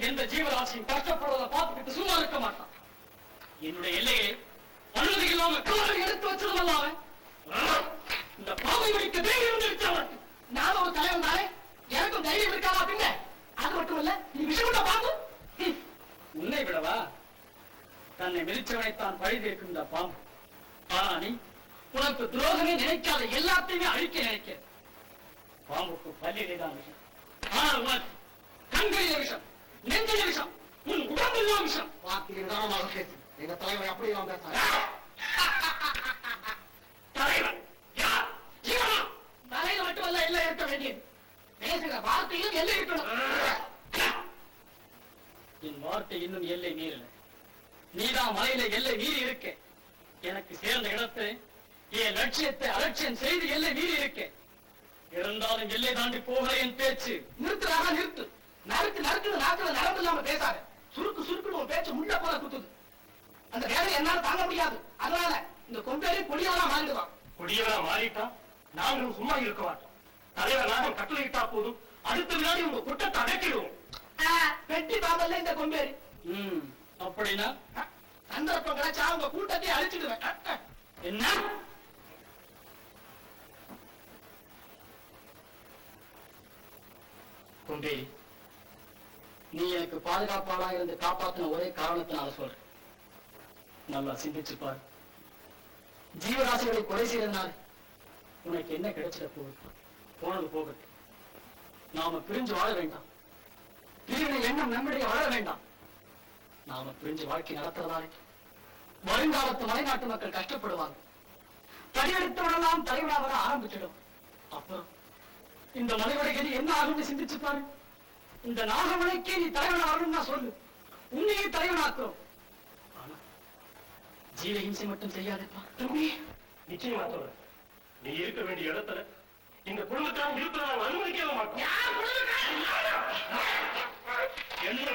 எந்த ஜீவராசியும் கஷ்டப்படுவதை பார்த்துக்கிட்டு சும்மா இருக்க மாட்டான் என்னுடைய எல்லையை அனுமதி இல்லாம காலை எடுத்து வச்சிருந்தல்ல அவன் இந்த பாவை முடிக்க தைரியம் வந்துருச்சு அவனுக்கு நான் ஒரு தலைவன் தானே எனக்கும் தைரியம் இருக்காதா பின்ன அது மட்டும் இல்ல நீ விஷயம் பாம்பு ஹம், உன்னை விடவா தன்னை மிதிச்சவனைத்தான் பழி தீர்க்கின்ற பாம்பு ஆனா நீ உனக்கு துரோகமே நினைக்காத எல்லாத்தையுமே அழிக்க நினைக்க பாம்புக்கு பல்லிலே தான் விஷம் ஆனால் உனக்கு கண்களிலே விஷம் நெஞ்சிலே விஷம் உன் உடம்பெல்லாம் விஷம் வார்த்தை நிதானமாக பேசு எங்க தலைவரை அப்படி எல்லாம் பேசாத தலைவன் யார் ஜீவனா தலையில மட்டுமல்ல எல்லாம் இருக்க வேண்டியது பேசுகிற வார்த்தையும் எல்லாம் இருக்கணும் என் வார்த்தை இன்னும் எல்லை மீறல நீதான் மலையில எல்லை மீறி இருக்க எனக்கு சேர்ந்த இடத்தை என் லட்சியத்தை அலட்சியம் செய்து எல்லை மீறி இருக்க இருந்தாலும் எல்லை தாண்டி போகல என் பேச்சு நிறுத்துறாங்க நிறுத்து நறுக்கு நறுக்குன்னு நாக்குல நரம்பு இல்லாம பேசாத சுருக்கு சுருக்குன்னு உன் பேச்சு முள்ள போல குத்துது அந்த வேலை என்னால தாங்க முடியாது அதனால இந்த கொம்பேறி பொடியெல்லாம் மாறிடுவான் குடியவரா மாறிட்டா நாங்களும் சும்மா இருக்க மாட்டோம் தலைவர் நாகம் கட்டளையிட்டா போதும் அடுத்த வினாடி உங்க குற்றத்தை அடக்கிடுவோம் வெட்டி பாம்பல்ல இந்த கொம்பேறி ம் அப்படின்னா அஹ், சந்தர்ப்பம் கிடைச்சா உங்க கூட்டத்தை அழிச்சிடுவேன் அஹ், அஹ். என்ன கொண்டேரி நீ எனக்கு பாதுகாப்பாளா இருந்து காப்பாத்தின ஒரே காரணத்தினால சொல்றேன் நல்லா சிந்திச்சு பாரு ஜீவராசிகளை கொலை செய்யறதுனால உனக்கு என்ன கிடைச்சிட போகுது போனது போகட்டும் நாம பிரிஞ்சு வாழ வேண்டாம் பிரிவினை எண்ணம் நம்மிடையே வளர வேண்டாம் நாம பிரிஞ்சு வாழ்க்கை நடத்துறதாலே வருங்காலத்து மலைநாட்டு மக்கள் கஷ்டப்படுவாங்க படியெடுத்தவனெல்லாம் தலைவனாக வர ஆரம்பிச்சிடும் அப்புறம் இந்த மலைவடைகதி என்ன ஆகும்னு சிந்திச்சு பாரு இந்த நாகமலைக்கே நீ தலைவனாகணும் நான் சொல்லு உன்னையே தலைவனாக்குறோம் ஆனா ஜீவ ஹிம்சை மட்டும் செய்யாதேப்பா தம்பி நிச்சயமா சொல்றேன் நீ இருக்க வேண்டிய இடத்துல இந்த குடும்பத்தாரும் இருப்பதை நாங்கள் அனுமதிக்கவே மாட்டோம் என்ன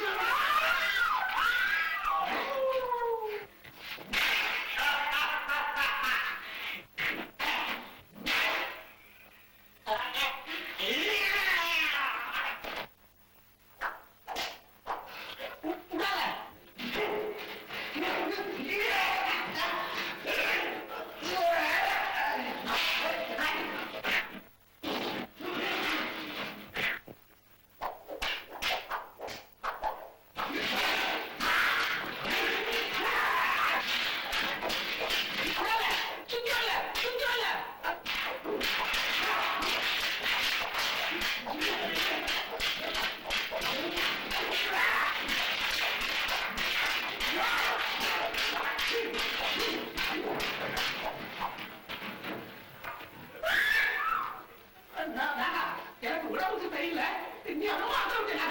நான் நானா? எனக்கு உடம்புக்கு தெரியல நீ அவ்வளவு ஆசை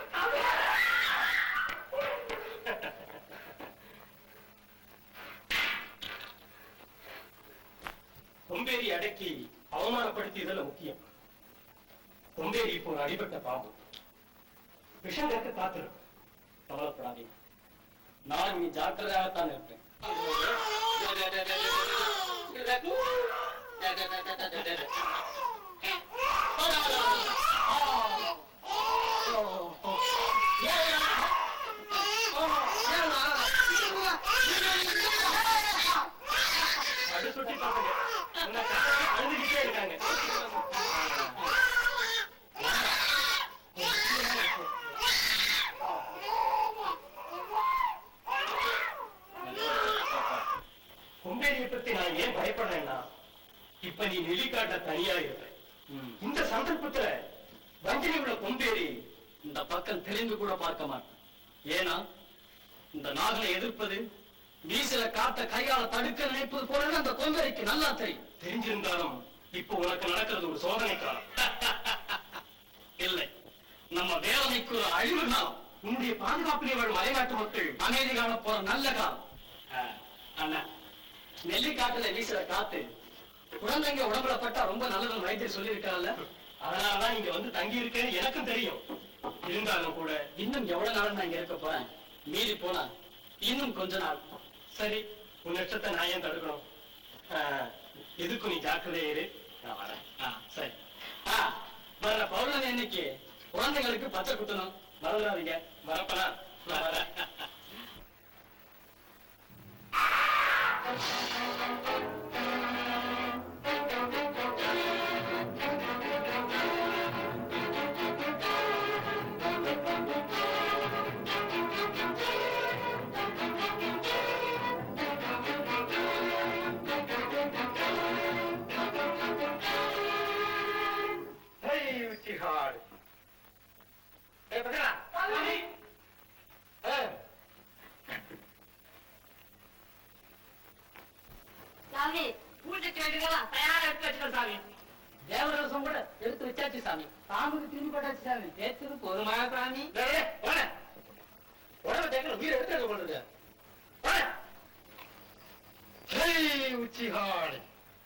கொம்பேரி அடக்கி அவமானப்படுத்தியதுல முக்கியம் கொம்பேரி இப்போ ஒரு அடிபட்ட பாம்பு விஷம் கற்க காத்திருக்கும் கவலைப்படாதீங்க நான் நீ ஜாக்கிரதையாகத்தான் இருப்பேன் அது சுட்டி பாருங்க உன்னை கட்டி அழுதுகிட்டே இருக்காங்க கொம்பேரியை பத்தி நான் ஏன் பயப்படுறேன்னா இப்ப நீ நெல்லிக்காட்ட தனியா இருப்ப ம். இந்த சந்தர்ப்பத்துல வஞ்சனை உள்ள கொம்பேரி இந்த பக்கம் தெரிந்து கூட பார்க்க மாட்டேன் ஏன்னா இந்த நாகலை எதிர்ப்பது வீசில காட்ட கையால தடுக்க நினைப்பது போல அந்த கொங்கரைக்கு நல்லா தெரியும் தெரிஞ்சிருந்தாலும் இப்போ உனக்கு நடக்கிறது ஒரு சோதனை காலம் இல்லை நம்ம வேதனைக்கு ஒரு அழிவு காலம் உன்னுடைய பாதுகாப்பிலே வாழும் மலைநாட்டு மக்கள் அமைதி காண போற நல்ல காலம் ஆ, அண்ணா நெல்லிக்காட்டுல வீசுற காத்து குழந்தைங்க உடம்புல பட்டா ரொம்ப நல்லதுன்னு வைத்தியர் சொல்லியிருக்காங்கல்ல அதனாலதான் இங்க வந்து தங்கி இருக்கேன்னு எனக்கும் தெரியும் இருந்தாலும் கூட இன்னும் எவ்வளவு நாள் நான் இங்க இருக்க போறேன் மீறி போனா இன்னும் கொஞ்ச நாள் சரி உன் நட்சத்தை நான் ஏன் தடுக்கணும் ஆ, எதுக்கும் நீ ஜாக்கிரதையா இரு நான் வரேன் ஆ, சரி ஆ, வர்ற பௌர்ணமி அன்னைக்கு குழந்தைங்களுக்கு பச்சை குத்தணும் மறந்துடாதீங்க வரப்பனா நான் வரேன் Hej, ucichar! Hej, பக்கடா! ஏய், சாமி பூஜைக்கு வேண்டியதெல்லாம் தயாரா எடுத்து வச்சுக்கோ சாமி தேவரசம் கூட எடுத்து வச்சாச்சு சாமி சாமிக்கு திரும்பி போட்டாச்சு சாமி ஏத்துக்கு போதுமா சாமி டேய், டேய், போடா. உடம்பு தேக்கல, உயிரை எடுத்து எடுக்க போறது. போடா. ஹேய், உச்சிஹாள்.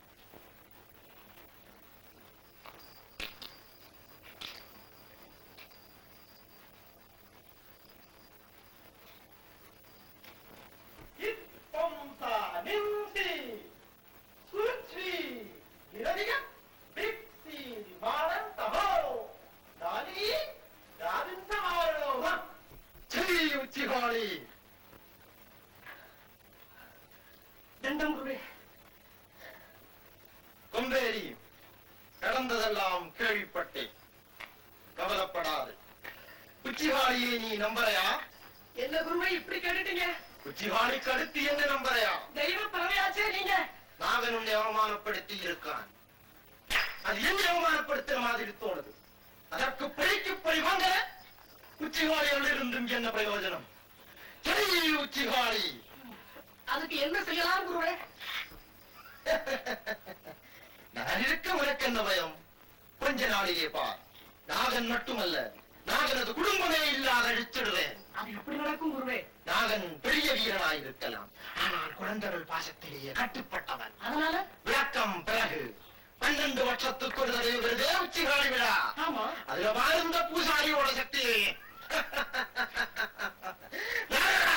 இப்பொம்ச நிம்சி சுச்சி இரவிக பிக்சி விமானம் தகோ நானி ராஜின்சமாரோக ஜெய் உச்சிஹாளி தண்டம் குருவே கொம்பேரி நடந்ததெல்லாம் கேள்விப்பட்டேன் கவலைப்படாது உச்சிஹாளியை நீ நம்புறையா என்ன குருவே இப்படி கேட்டுட்டீங்க உச்சிஹாளிக்கு அடுத்து என்ன நம்புறையா தெய்வ பறவையாச்சே நீங்க நாகன் உன்னை அவமானப்படுத்தி இருக்கான் அது என்ன அவமானப்படுத்துற மாதிரி தோணுது அதற்கு பழிக்கு பழி வாங்க உச்சிகாலியில் இருந்தும் என்ன பிரயோஜனம் ஜெய் உச்சிகாலி அதுக்கு என்ன செய்யலாம் குருவே நான் இருக்க உனக்கு என்ன பயம் கொஞ்ச நாளிலே பார் நாகன் மட்டுமல்ல நாகனது குடும்பமே இல்லாத அழிச்சிடுவேன் அது எப்படி நடக்கும் குருவே நாகன் பெரிய வீரனாயிருக்கலாம் ஆனால் குழந்தைகள் பாசத்திலேயே கட்டுப்பட்டவன் அதனால விளக்கம் பிறகு பன்னெண்டு வருஷத்துக்கு ஒரு தடவை வருதே உச்சிகாலி விழா ஆமா அதுல வாழ்ந்த பூசாரியோட சக்தி நாகா!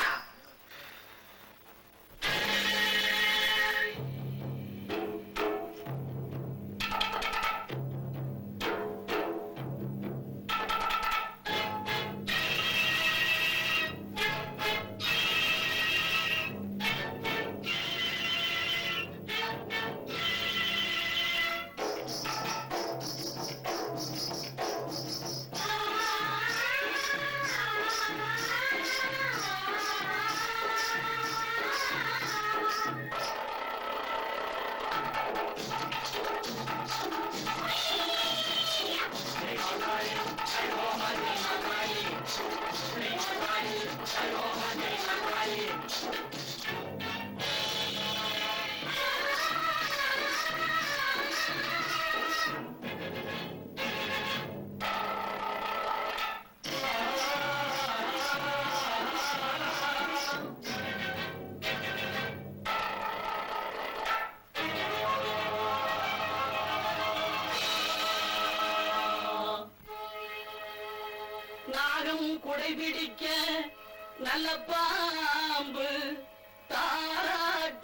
நாகம் குடைபிடிக்க நல்ல பாம்பு தாராட்ட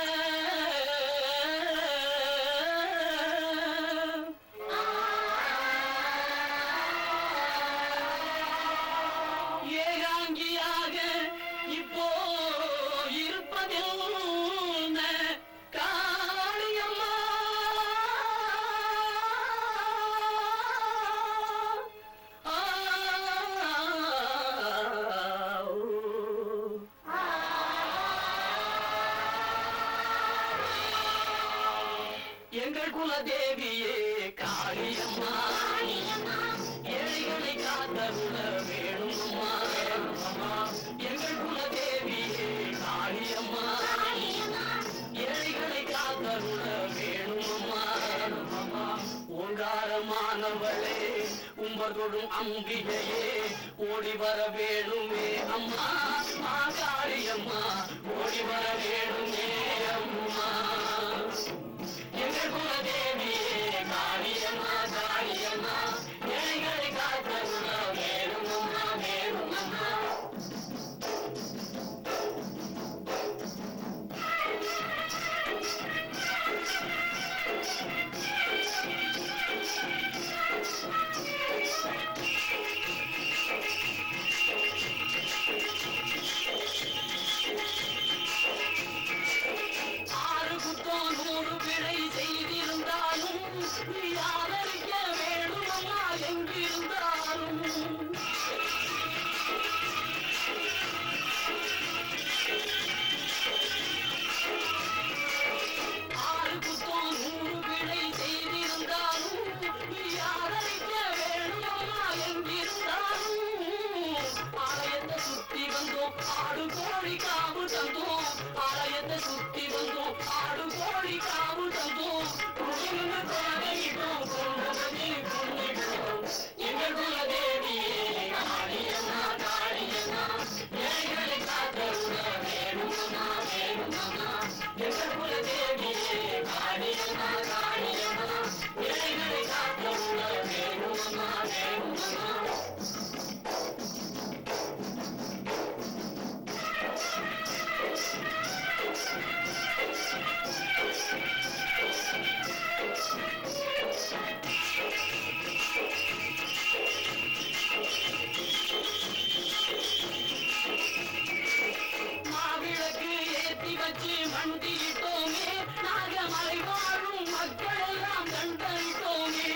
ஏகாங்கியாக இப்போ இருப்பதில் காளியம்மா எங்கள் குலதேவியே காளியம்மா ஏழைகளை காத்தருள வேணும்மா எங்கள் குலதேவியே காளியம்மா ஏழைகளை காத்தருள வேணும்மா ஓங்காரமானவளே உம்பதொடும் அம்பிகையே ஓடி வர வேணுமே அம்மா ஆகாரியம்மா ஓடி வர வேணுமே அம்மா எங்கள் குலதேவியே காளியம்மா காளியம்மா ஏழைகளை காத்தருள வேணுமம்மா வேணுமம்மா தந்தோம் ஆடு கோழி காவு தந்தோம் ஆலயத்தை சுத்தி வந்தோம் ஆடு கோழி காவு தந்தோம் குடியிருந்து கொலையிட்டோம் கொண்டபடி கொண்டிட்டோம் எங்கள் குலதேவியே காளியம்மா காளியம்மா ஏழைகளை காத்தருள வேணுமம்மா வேணுமம்மா எங்கள் குலதேவியே காளியம்மா காளியம்மா ஏழைகளை காத்தருள வேணுமம்மா வேணுமம்மா மாவிளக்கு ஏத்தி வச்சு மண்டிட்டோமே நாகமலை வாழும் மக்கள் எல்லாம் கண்டறிட்டோமே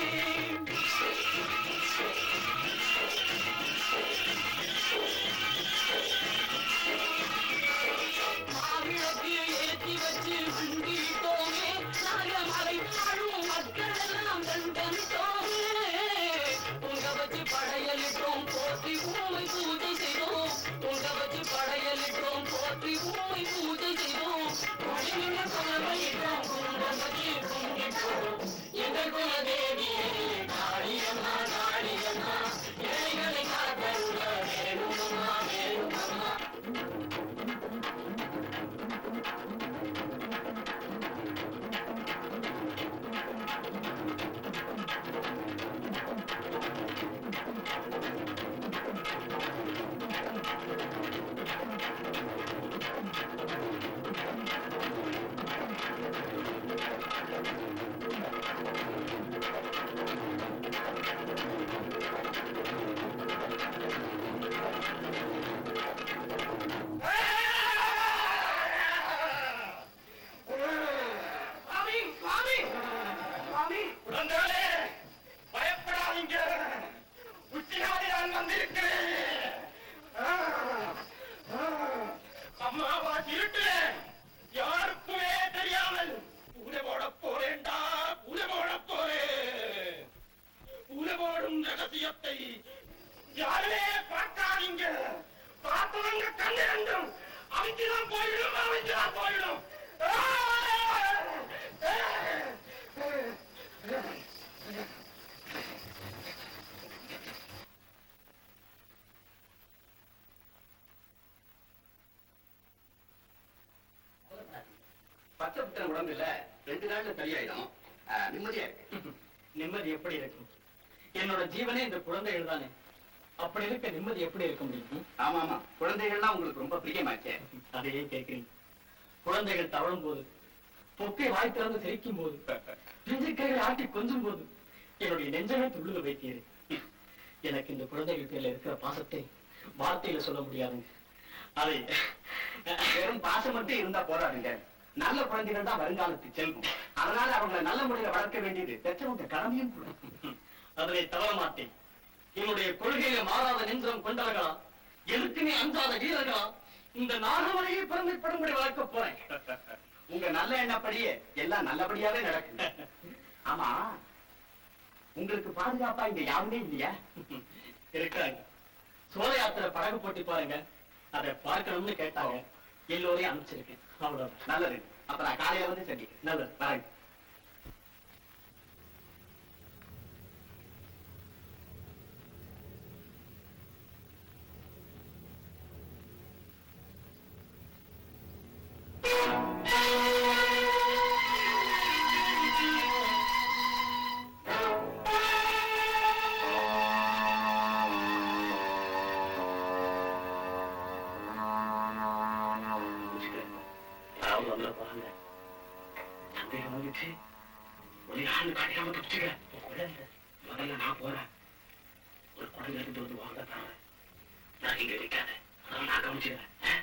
மாவிளக்கு ஏத்தி வச்சு மண்டிட்டோமே நாகமலை வாழும் மக்கள் எல்லாம் கண்டறிட்டோமே பொங்க வச்சு படையலிட்டோம் போற்றி பூமை பூஜை செய்தோம் பொங்க வச்சு படையலிட்டோம் போற்றி பூமை பூஜை செய்தோம் கொடிநில குலவையிட்டோம் குண்டம் வச்சு கும்பிட்டோம் எங்கள் குலதேவியே காளியம்மா காளியம்மா ஏழைகளை காத்தருள வேணுமம்மா வேணுமம்மா சுவாமி சுவாமி சுவாமி குழந்தைகளே பயப்படாதீங்க உச்சிகாரி நான் வந்திருக்கிறேன் ஆ, ஆ, அம்மாவா இருட்டுல யாருக்குமே தெரியாமல் பூனை போட போறேன்டா பூனை போட போறேன் பூனை போடும் ரகசியத்தை யாருமே பார்க்காதீங்க பார்த்தவங்க கண்ணு ரெண்டும் அமைச்சுதான் போயிடும் அமைச்சுதான் போயிடும் ஆ! ஆ! பச்சை புத்தகம் உடம்பு இல்ல ரெண்டு நாள்ல சரியாயிடும் ஆ, நிம்மதியா இருக்கு நிம்மதி எப்படி இருக்கும் என்னோட ஜீவனே இந்த குழந்தைகள் தானே அப்படி இருக்க நிம்மதி எப்படி இருக்க முடியும் ஆமா ஆமா குழந்தைகள்லாம் உங்களுக்கு ரொம்ப பிரியமாச்சே அதையே கேட்கிறீங்க குழந்தைகள் தவழும் போது பொக்கை வாய் திறந்து சிரிக்கும் போது நெஞ்சுக்கைகளை ஆட்டி கொஞ்சும் போது என்னுடைய நெஞ்சமே துள்ளுக வைத்தீரு எனக்கு இந்த குழந்தைகள் பேர்ல இருக்கிற பாசத்தை வார்த்தையில சொல்ல முடியாதுங்க அதை வெறும் பாசம் மட்டும் இருந்தா போறாதுங்க நல்ல குழந்தைகள் தான் வருங்காலத்து செல்வம் அதனால அவங்களை நல்ல முறையில வளர்க்க வேண்டியது பெற்றவங்க கடமையும் கூட அதனை தவற மாட்டேன் என்னுடைய கொள்கையில மாறாத நெஞ்சம் கொண்டவர்களா எதுக்குமே அஞ்சாத வீரர்களா இந்த நாகமலையை பெருமைப்படும்படி வளர்க்க போறேன் உங்க நல்ல எண்ணப்படியே எல்லாம் நல்லபடியாவே நடக்குங்க ஆமா உங்களுக்கு பாதுகாப்பா இங்க யாருமே இல்லையா இருக்காங்க சோழ யாத்திரை படகு போட்டி பாருங்க அதை பார்க்கணும்னு கேட்டாங்க எல்லோரையும் அனுப்பிச்சிருக்கேன் அவ்வளவுதான் நல்லது அப்ப நான் காலையில வந்து சந்திக்கிறேன் நல்லது வரேங்க யாராவது வந்து பாருங்க சந்தேகம் வந்துச்சு ஒரு ஆள் காட்டிக்காம தப்பிச்சுக்க குழந்தை முதல்ல நான் போறேன் ஒரு குழந்தை எடுத்து வந்து வாங்க தரேன் நான் இங்க இருக்காத அதெல்லாம் நான் கவனிச்சுக்கிறேன் ஆ?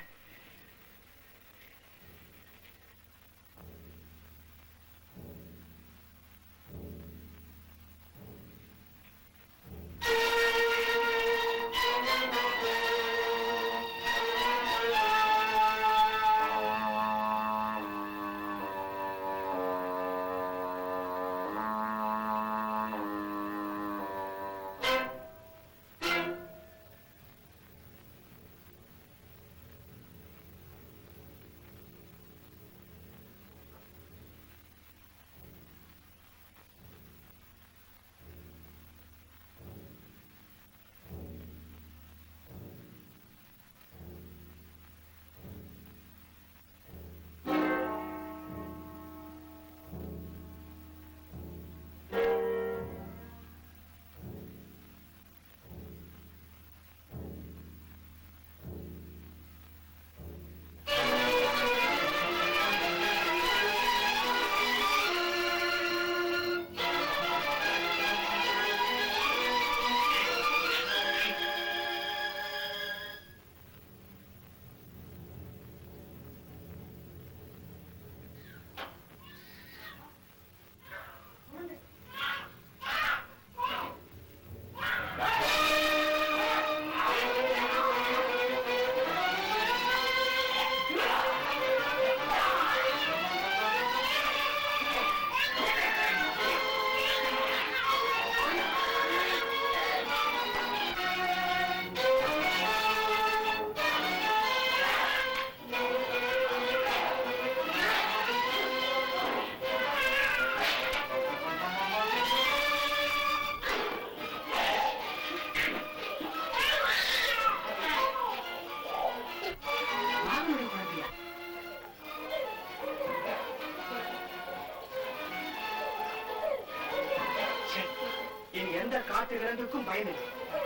மாட்டு விலங்குக்கும் பயனில்லை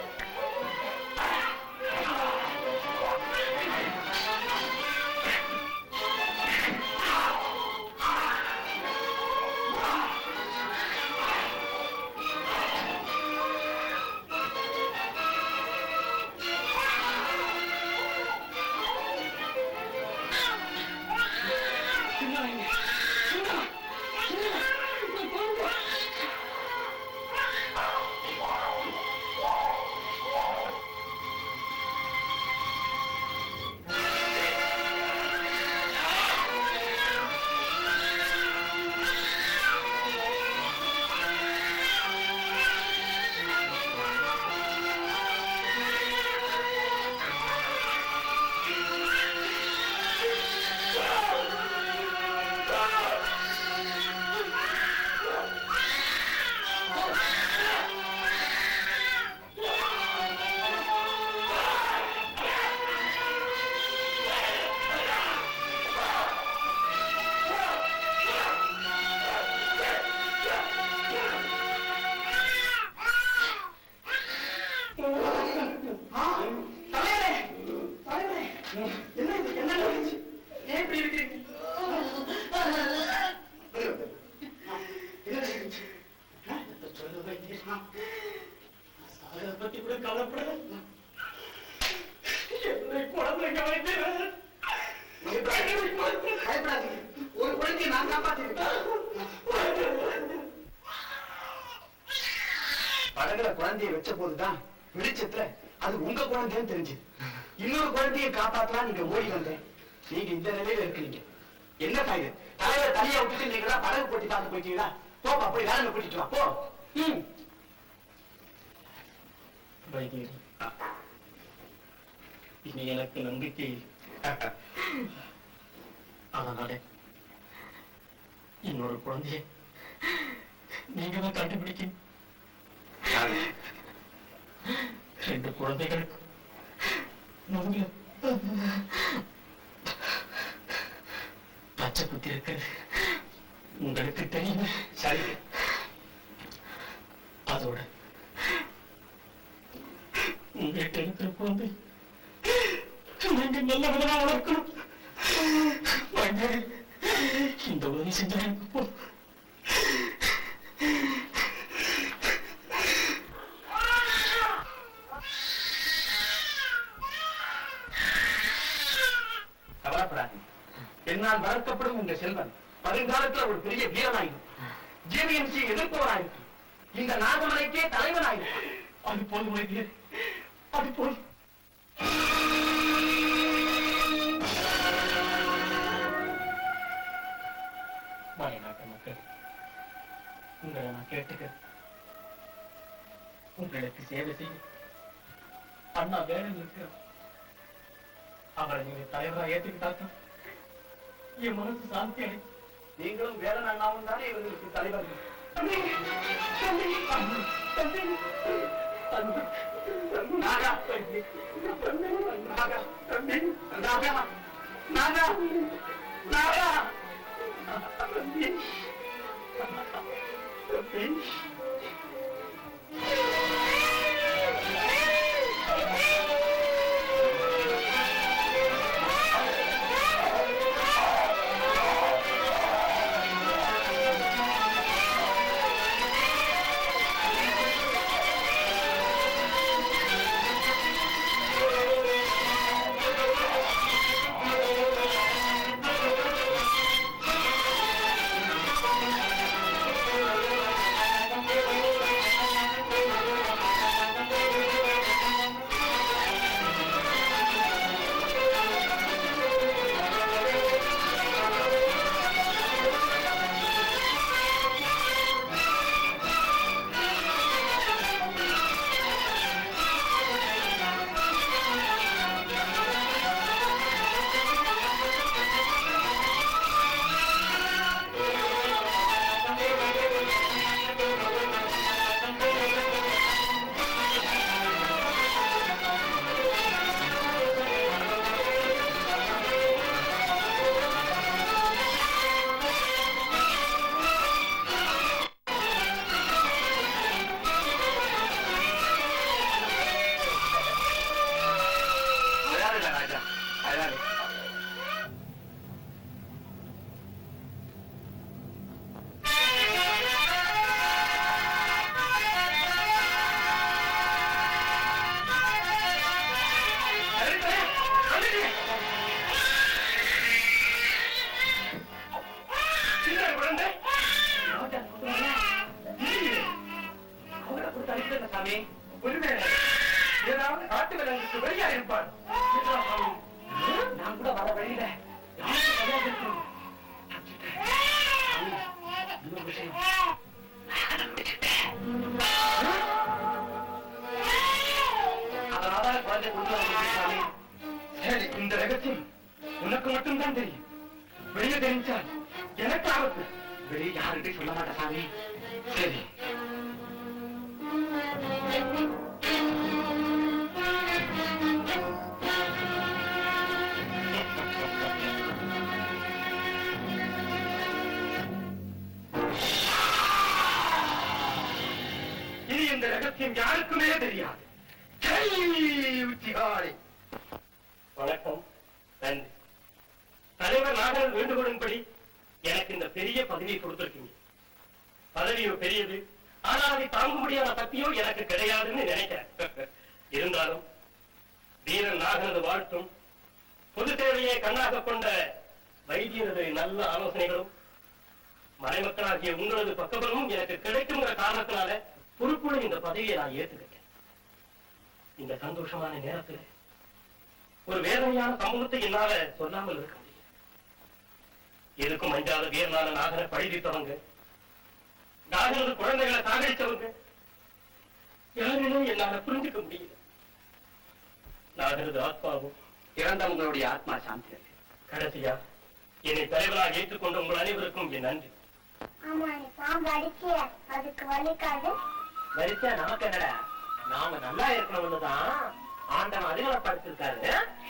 தலைவரே தலைவரே என்ன இது என்ன நடந்துச்சு ஏன் இப்படி இருக்கீங்க சொல்ல வைக்கிறேன் சாகர பத்தி கூட கவலைப்படல என்னை குழந்தைங்க வைக்கிறேன் பயப்படாதீங்க ஒரு குழந்தைய நான் காப்பாத்திருக்கேன் படகுல குழந்தைய வச்ச போதுதான் வெளிச்சத்துல அது உங்க குழந்தைன்னு தெரிஞ்சு இன்னொரு குழந்தைய காப்பாத்தலாம் நீங்க ஓடி வந்தேன் நீங்க இந்த நிலையில இருக்கிறீங்க என்ன சாயுது தலைவர் தனியா விட்டுட்டு நீங்க தான் படகு போட்டி பார்த்து போயிட்டீங்களா போப்பா போய் வேலை கூட்டிட்டு வா போ ம் வைகேரி இனி எனக்கு நம்பிக்கை இல்லை. அதனாலே இன்னொரு குழந்தைய நீங்க தான் கண்டுபிடிக்கணும் ரெண்டு குழந்தைகளுக்கு முதல்ல பச்சை குத்தி இருக்கிறது உங்களுக்கு தெரியுமே சரி அதோட உங்ககிட்ட இருக்கிற குழந்தை நீங்க நல்ல விதமா வளர்க்கணும் வைகேரி, இந்த உதவி செஞ்சா எனக்கு போதும் கவலைப்படாதீங்க என்னால் வளர்க்கப்படும் உங்க செல்வன் வருங்காலத்துல ஒரு பெரிய வீரனாயிரும் ஜிவிஎம்சி எதிர்ப்பவனாயிருக்கும் இந்த நாகமலைக்கே தலைவனாயிருக்கும் அது போதும் வைத்தியர் அது போதும் நாட்டு மக்கள் உங்களை நான் கேட்டுக்கிறேன் உங்களுக்கு சேவை செய்ய அண்ணா வேணும் இருக்கிறார் அவரை நீங்க தலைவரா ஏத்துக்கிட்டாக்கா என் மனசு சாந்தி அடைக்கும் நீங்களும் வேலன் அண்ணாவும் தானே இவங்களுக்கு தலைவர்கள் தம்பி, தம்பி, தம்பி, தம்பி, நாகா தம்பி, நாகா தம்பி நாகா நாகா நாகா தம்பி, தம்பி. Thank ராஜா அழாதே சாமி ஒருவேளை ஏதாவது காட்டு விலங்குக்கு வெளியா இருப்பான் நான் கூட வர வழியில யாருக்கு கிடையாது இருக்கும். சாமி, இன்னொரு விஷயம். நான் கண்டுபிடிச்சிட்டேன். அதனால குழந்தை கொண்டு வந்திருக்கேன் சாமி சரி இந்த ரகசியம் உனக்கு மட்டும்தான் தெரியும் வெளியே தெரிஞ்சால் எனக்கு ஆபத்து வெளியே யாருக்கிட்டையும் சொல்ல மாட்டேன் சாமி சரி இனி இந்த ரகசியம் யாருக்குமே தெரியாது ஜெய் உச்சிகாரி வணக்கம் நன்றி தலைவர் நாகரன் வேண்டுகோளின்படி எனக்கு இந்த பெரிய பதவியை கொடுத்திருக்கீங்க பதவியோ பெரியது ஆனால் அதை தாங்க முடியாத சக்தியோ எனக்கு கிடையாதுன்னு நினைக்கிறேன் இருந்தாலும் வீரன் நாகனது வாழ்த்தும் பொது சேவையை கண்ணாக கொண்ட வைத்தியரது நல்ல ஆலோசனைகளும் மறைமக்களாகிய உங்களது பக்கபலமும் எனக்கு கிடைக்குங்கிற காரணத்தினால பொறுப்புள்ள இந்த பதவியை நான் ஏத்துக்கிட்டேன் இந்த சந்தோஷமான நேரத்தில் ஒரு வேதனையான சமூகத்தை என்னால சொல்லாமல் இருக்க முடியும் எதுக்கும் மஞ்சாத வீரனான நாகனை பழிதித்தவங்க நாகனது குழந்தைகளை சாகடிச்சவங்க யாரிலும் என்னால புரிஞ்சுக்க முடியல நாகனது ஆத்மாவும் இறந்தவங்களுடைய ஆத்மா சாந்தி அடையும். கடைசியா என்னை தலைவராக ஏற்றுக்கொண்ட உங்கள் அனைவருக்கும் என் நன்றி ஆமா நீ பாம்பு அடிச்சிய அதுக்கு வலிக்காது வரிசா நமக்கு என்னடா நாம நல்லா இருக்கணும்னுதான் ஆண்டவன் அதிகாரப்படுத்திருக்காரு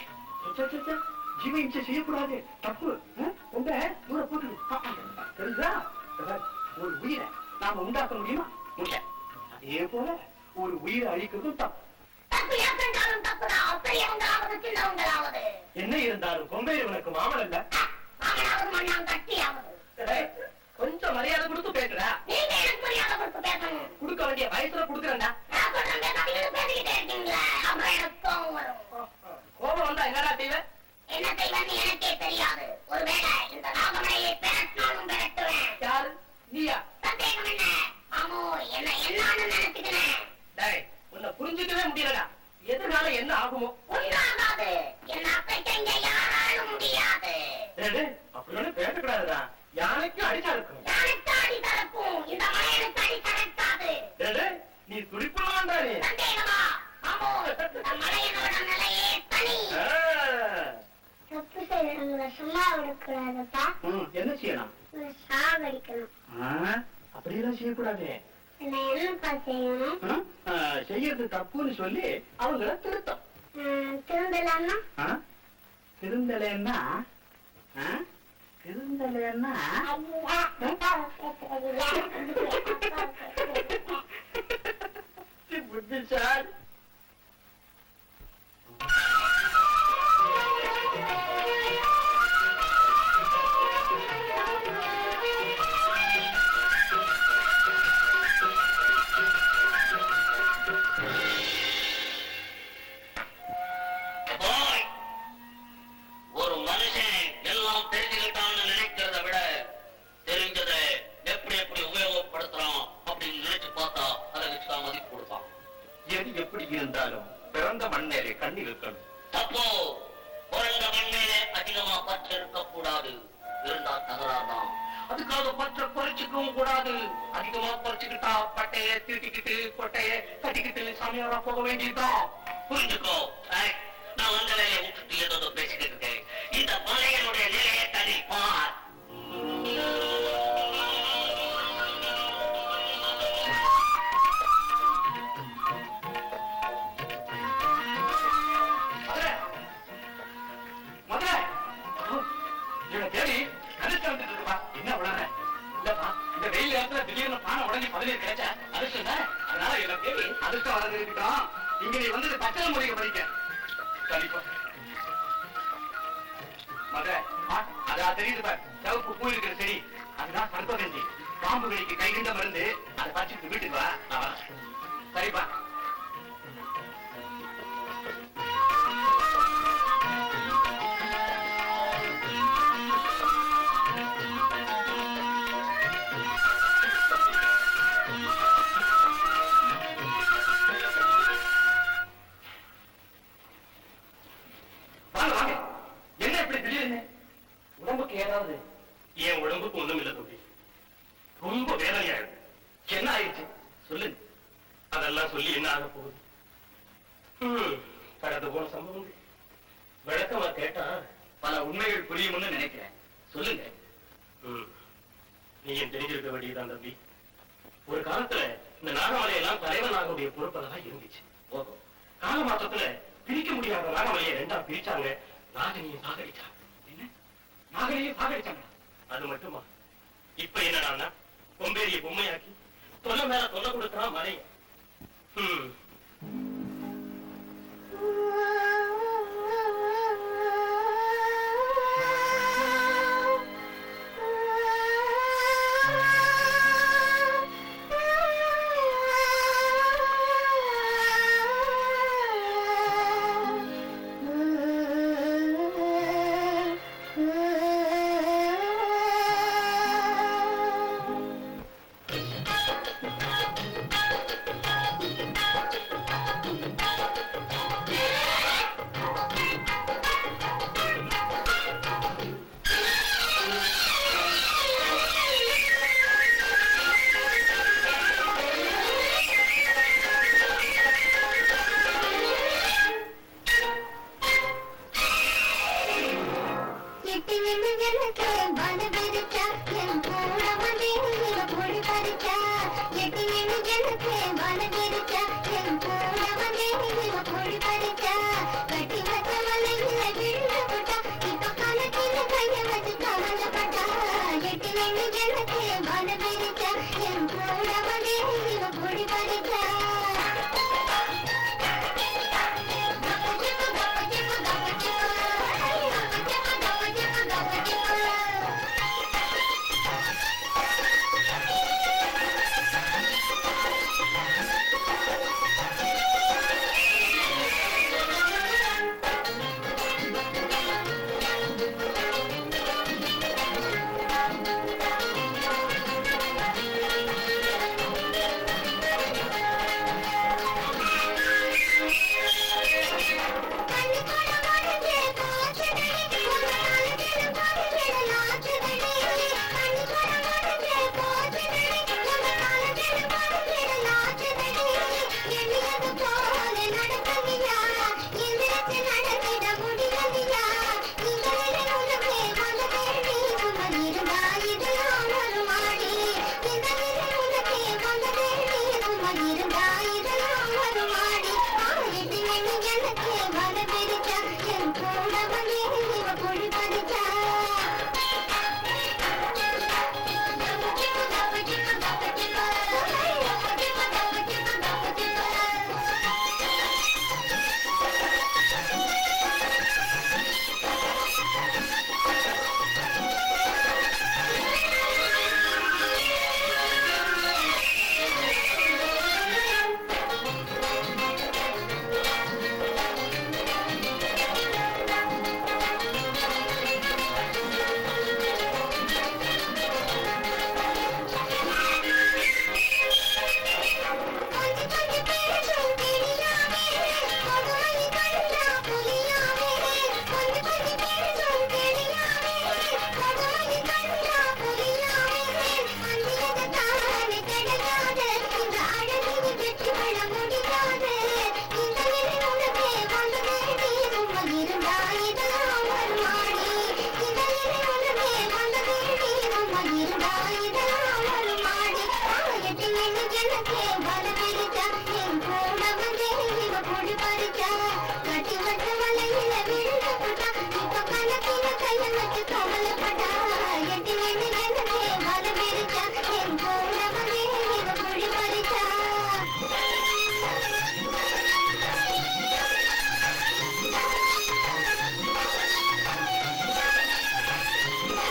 ஜீவ இம்சை செய்யக்கூடாது தப்பு ஆ? உங்க தூர போட்டு தெரியுதா அதாவது ஒரு உயிரை நாம உண்டாக்க முடியுமா முடியாது அதே போல ஒரு உயிரை அழிக்கிறதும் தப்பு தப்பு ஏற்கண்டாலும் தப்புதான் பெரியவங்களாவது சின்னவங்களாவது என்ன இருந்தாலும் கொம்பை உனக்கு மாமன் இல்ல அவனாவது மண்ணாம் கட்டியாவது டேய், கொஞ்சம் மரியாதை கொடுத்து பேசுறா நீங்க எனக்கு மரியாதை கொடுத்து பேசணும் கொடுக்க வேண்டிய வயசுல கொடுக்குறேன்டா நான் சொல்றேன் பேசாதீங்க பேசிக்கிட்டே இருக்கீங்களா அப்புறம் எனக்கு கோவம் வரும் கோபம் வந்தா என்னடா செய்வ என்ன செய்வேன்னு எனக்கே தெரியாது ஒருவேளை இந்த நாகமலையை பெரட்டினாலும் பெரட்டுவேன் யாரு நீயா சந்தேகம் என்ன ஆமோ என்ன என்னன்னு நினைச்சுக்கிறேன் டேய் உன்னை புரிஞ்சுக்கவே முடியலடா எதிர்காலம் என்ன ஆகுமோ ஒன்றாகாது என்ன அசைக்க யாராலும் முடியாது டேய், டேய், அப்படி ஒண்ணு பேசக்கூடாதுடா யானைக்கும் அடிச்சா இருக்கும் யாருக்கு அடி தரக்கும் இந்த மலையனுக்கு அடி தரக்காது டேய், டேய், நீ துடிப்பலாம்டா நீ சந்தேகமா ஆமோ இந்த மலையனோட நிலையே தனி ஆ. தப்பு செய்யறவங்களை சும்மா விடக்கூடாதுப்பா ம், என்ன செய்யணும் சாகடிக்கணும் ஆ, அப்படியெல்லாம் செய்யக்கூடாது என்ன என்னப்பா செய்யணும் ஆ? ஆ, செய்யறது தப்புன்னு சொல்லி அவங்கள திருத்தம் உம், திருந்தலன்னா ஆ? திருந்தலைன்னா ஆ? திருந்தலைன்னா ஐயா, அப்பாவை பேசுறீங்களா? அப்பாவை பேசுறீங்களா? புத்திசாலி பாய் ஒரு மனுஷன் எல்லாம் தெரிஞ்சுக்கிட்டான்னு நினைக்கிறத விட தெரிஞ்சதை எப்படி எப்படி உபயோகப்படுத்துறான் அப்படின்னு நினைச்சு பார்த்தா அதை வச்சுதான் மதிப்பு கொடுப்பான் எது எப்படி இருந்தாலும் பிறந்த மண்ணேறி கண்ணி இருக்கணும் தப்போ பிறந்த மண்ணிலே அதிகமா பற்று இருக்க கூடாது இருந்தா தகராறுதான் அதுக்காக பற்ற குறைச்சிக்கவும் கூடாது அதிகமா குறைச்சுக்கிட்டா பட்டைய தீட்டிக்கிட்டு கொட்டைய கட்டிக்கிட்டு சாமியாரா போக வேண்டியதுதான் புரிஞ்சுக்கோ ஏய், நான் வந்த வேலையை விட்டுட்டு ஏதோ பேசிக்கிட்டு இருக்கேன் இந்த மலையனுடைய நிலையை தனி பார் மதுரை மதுரை இவனை தேடி கதிர்ச்சி வந்துட்டு இருக்குப்பா என்ன விளாடுற இல்லப்பா இந்த வெயில் நேரத்துல திடீர்னு பானை உடனே பதினேழு கிடைச்ச அதிர்ஷ்டம் தானே அதனால இவனை தேடி அதிர்ஷ்டம் வளர்ந்து இருக்கட்டும் இங்க நீ வந்து பச்சை மொழியை படிக்க கண்டிப்பா அதா தெரியுது பார் சிவப்பு பூ இருக்கிற செடி அதுதான் சர்ப்பகஞ்சி பாம்பு கடிக்கு கை கிண்ட மருந்து அதை பறிச்சுட்டு வீட்டுக்கு வா நான் வரேன். சரிப்பா வாங்க வாங்க என்ன இப்படி திடீர்னு உடம்புக்கு ஏதாவது என் உடம்புக்கு ஒண்ணும் இல்ல தம்பி ரொம்ப வேதனையா இருக்கு என்ன ஆயிடுச்சு சொல்லுங்க அதெல்லாம் சொல்லி என்ன ஆக போகுது ஹம், கடந்து போன சம்பவம் விளக்கமா கேட்டா பல உண்மைகள் புரியும்னு நினைக்கிறேன் சொல்லுங்க ம், நீயும் தெரிஞ்சிருக்க வேண்டியதுதான் தம்பி ஒரு காலத்துல இந்த நாகமலையெல்லாம் தலைவன் ஆகக்கூடிய பொறுப்பெல்லாம் இருந்துச்சு ஓஹோ கால மாற்றத்துல பிரிக்க முடியாத நாகமலையை ரெண்டா பிரிச்சாங்க நாகனையும் சாகடிச்சாங்க என்ன நாகனையும் சாகடிச்சாங்க அது மட்டுமா இப்ப என்னடான்னா கொம்பேரிய பொம்மையாக்கி தொல்லை மேல தொல்லை கொடுக்கறான் மலை ஹம் எட்டி நின்னு எனக்கு வன விரிச்சா என் கூட வந்து இவ பொடி பறிச்சா எட்டி நின்னு எனக்கு வன விரிச்சா என் கூட வந்து இவ பொடி பறிச்சா கட்டி வச்ச வலையில விழுந்து போட்டா இப்ப கணக்கில கைய வச்சு கவலைப்பட்டா எட்டி நின்னு எனக்கு வன விரிச்சா என் கூட வந்து இவ பொடி பறிச்சா Thank you.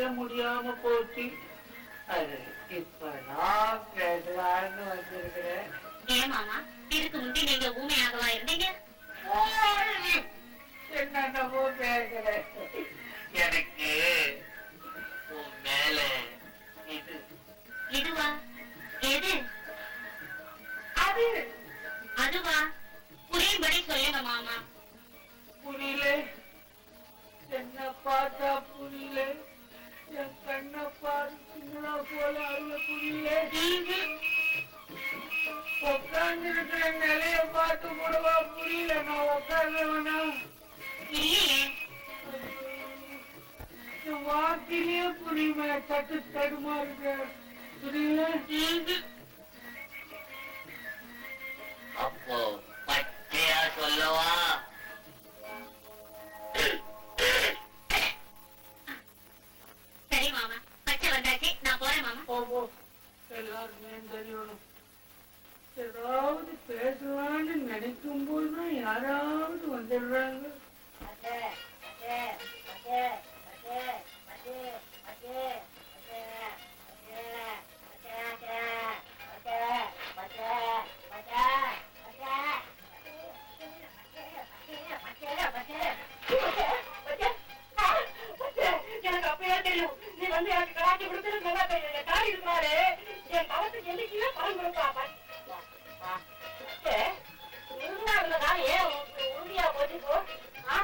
முடியாம போச்சு அது இப்ப நான் பேசலான்னு வந்திருக்கிறேன் ஏன் மாமா இதுக்கு முந்தி நீங்க ஊமையாகவா இருந்தீங்க என்னென்னமோ பேசுறேன் எனக்கு உன் மேல இது இதுவா எது அது அதுவா புரியும்படி சொல்லுங்க மாமா புரியல என்ன பார்த்தா புரியல என் கண்ணை பார்த்துங்களா போல அருள புரியல உட்கார்ந்து இருக்கிற நிலைய பார்த்து கூடவா புரியல நான் உட்கார்ந்தவனா இல்லையே என் வாக்கிலே புரியுமே தட்டு தடுமா இருக்க புரியல அப்போ பச்சையா சொல்லவா சரி மாமா பச்சை வந்தாச்சு நான் போறேன் மாமா ஓ எல்லாருமே தெரியணும் ஏதாவது பேசலாம்னு நினைக்கும் போதுதான் யாராவது வந்துடுறாங்க எனக்கு அப்பயே தெரியும் நீ வந்து எனக்கு கலாச்சி கொடுத்துட்டு நல்லா தெரியும் தாடி இருக்காரு என் கவத்துக்கு என்னைக்குமே பணம் கொடுப்பா இருந்தா காலம் ஏன் உறுதியா போச்சு போ ஆ?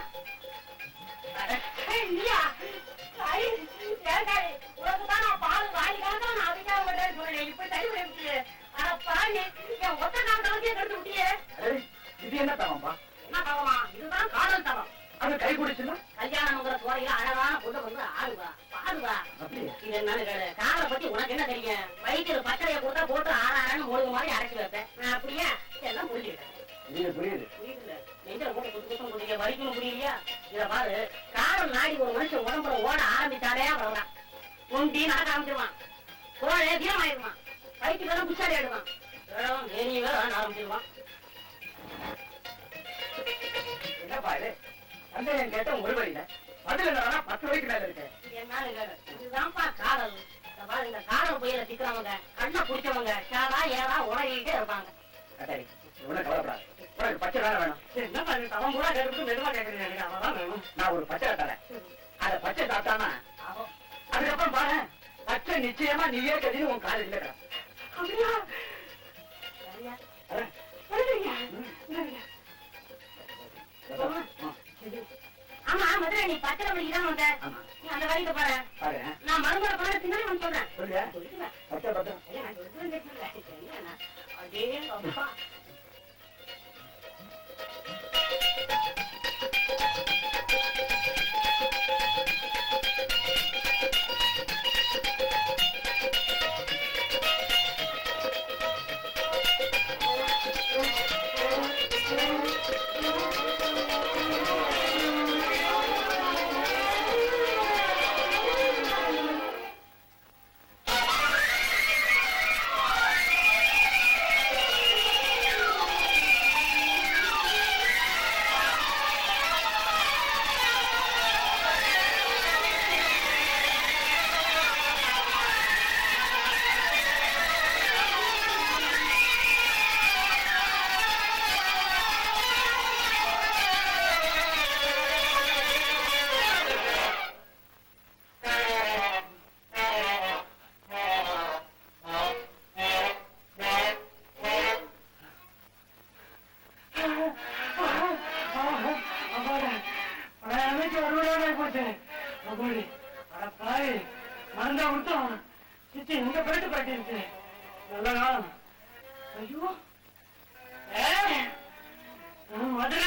ஏய், இல்லையா ஐ, ஏன்டாடி, உனக்குதான் நான் பால் வாங்கிதான் நான் அதுக்காக விட்டேன்னு சொன்னேன். இப்ப சரி பண்ணிவிட்டியே. அட பாவி, என் ஒத்த கால் தவத்தையே கெடுத்து விட்டியே. இது என்ன தவம்பா என்ன தவமா? இதுதான் காதல் தவம். அது கை குடிச்சுன்னா கல்யாணம்ங்கிற சோறையில அழகான பொண்ணு வந்து ஆடுவா பாடுவா அப்படியா இது என்னன்னு கேளு காதலை பத்தி உனக்கு என்ன தெரியும் வயிற்றுல பச்சளைய கொடுத்தா போட்டு ஆறாரன்னு முழுகு மாதிரி அடைச்சு வைப்பேன் நான் அப்படியே எல்லாம் புரிஞ்சுக்கிட்டேன் இது புரியுது புரியுதுல்ல நெஞ்சில போட்டு குத்து குத்தம் குடிக்க வலிக்கணும் புரியலையா இத பாரு காதல் நாடி ஒரு மனுஷன் உடம்புல ஓட ஆரம்பிச்சாலே அவ்வளவுதான் ஒண்டி நடக்க ஆரம்பிச்சிருவான் கோழை தீரமாயிருவான் வயிற்று வேற புச்சாடி ஆயிடுவான் வேறம் வேணி வேற ஆரம்பிச்சிருவான் என்னப்பா இது சந்தேகம் கேட்ட ஒரு வழியில பதில் என்னன்னா பத்து ரூபாய்க்கு மேல இருக்கு என்னால கேளு. இதுதான்ப்பா காதல் இந்த பாரு, இந்த காதல் புயல சிக்கிறவங்க கண்ணை பிடிச்சவங்க சாதா ஏதா உலகிட்டே இருப்பாங்க கட்டாரி உனக்கு கவலைப்படாது உனக்கு பச்சை தானே வேணும் என்ன பண்ணு அவன் கூட கேட்டு மெதுவா கேட்கறீங்க எனக்கு அவதான் வேணும் நான் ஒரு பச்சை தரேன் அத பச்சை சாப்பிட்டானா அதுக்கப்புறம் பாரு பச்சை நிச்சயமா நீயே கதின்னு உன் காலேஜ்ல கிடக்கும் அப்படியா சரியா சரியா ஆமா மதுரை நீ பச்சை வழிக்கு தான் வந்த ஆமா நீ அந்த வழிக்கு பாரு பாரு நான் மருமகளை பாரு பின்னாடி வந்து சொல்றேன் சொல்லியா சொல்லிடுவேன். பச்சை பச்சை ஐயா, நான் சொல்றேன் கேட்டுக்கல. என்னண்ணா? அடே அப்பா. மறந்தா விட்டோம் சித்தி இங்க போயிட்டு பாட்டிருச்சு நல்ல காலம் ஐயோ ஏய், மதுரை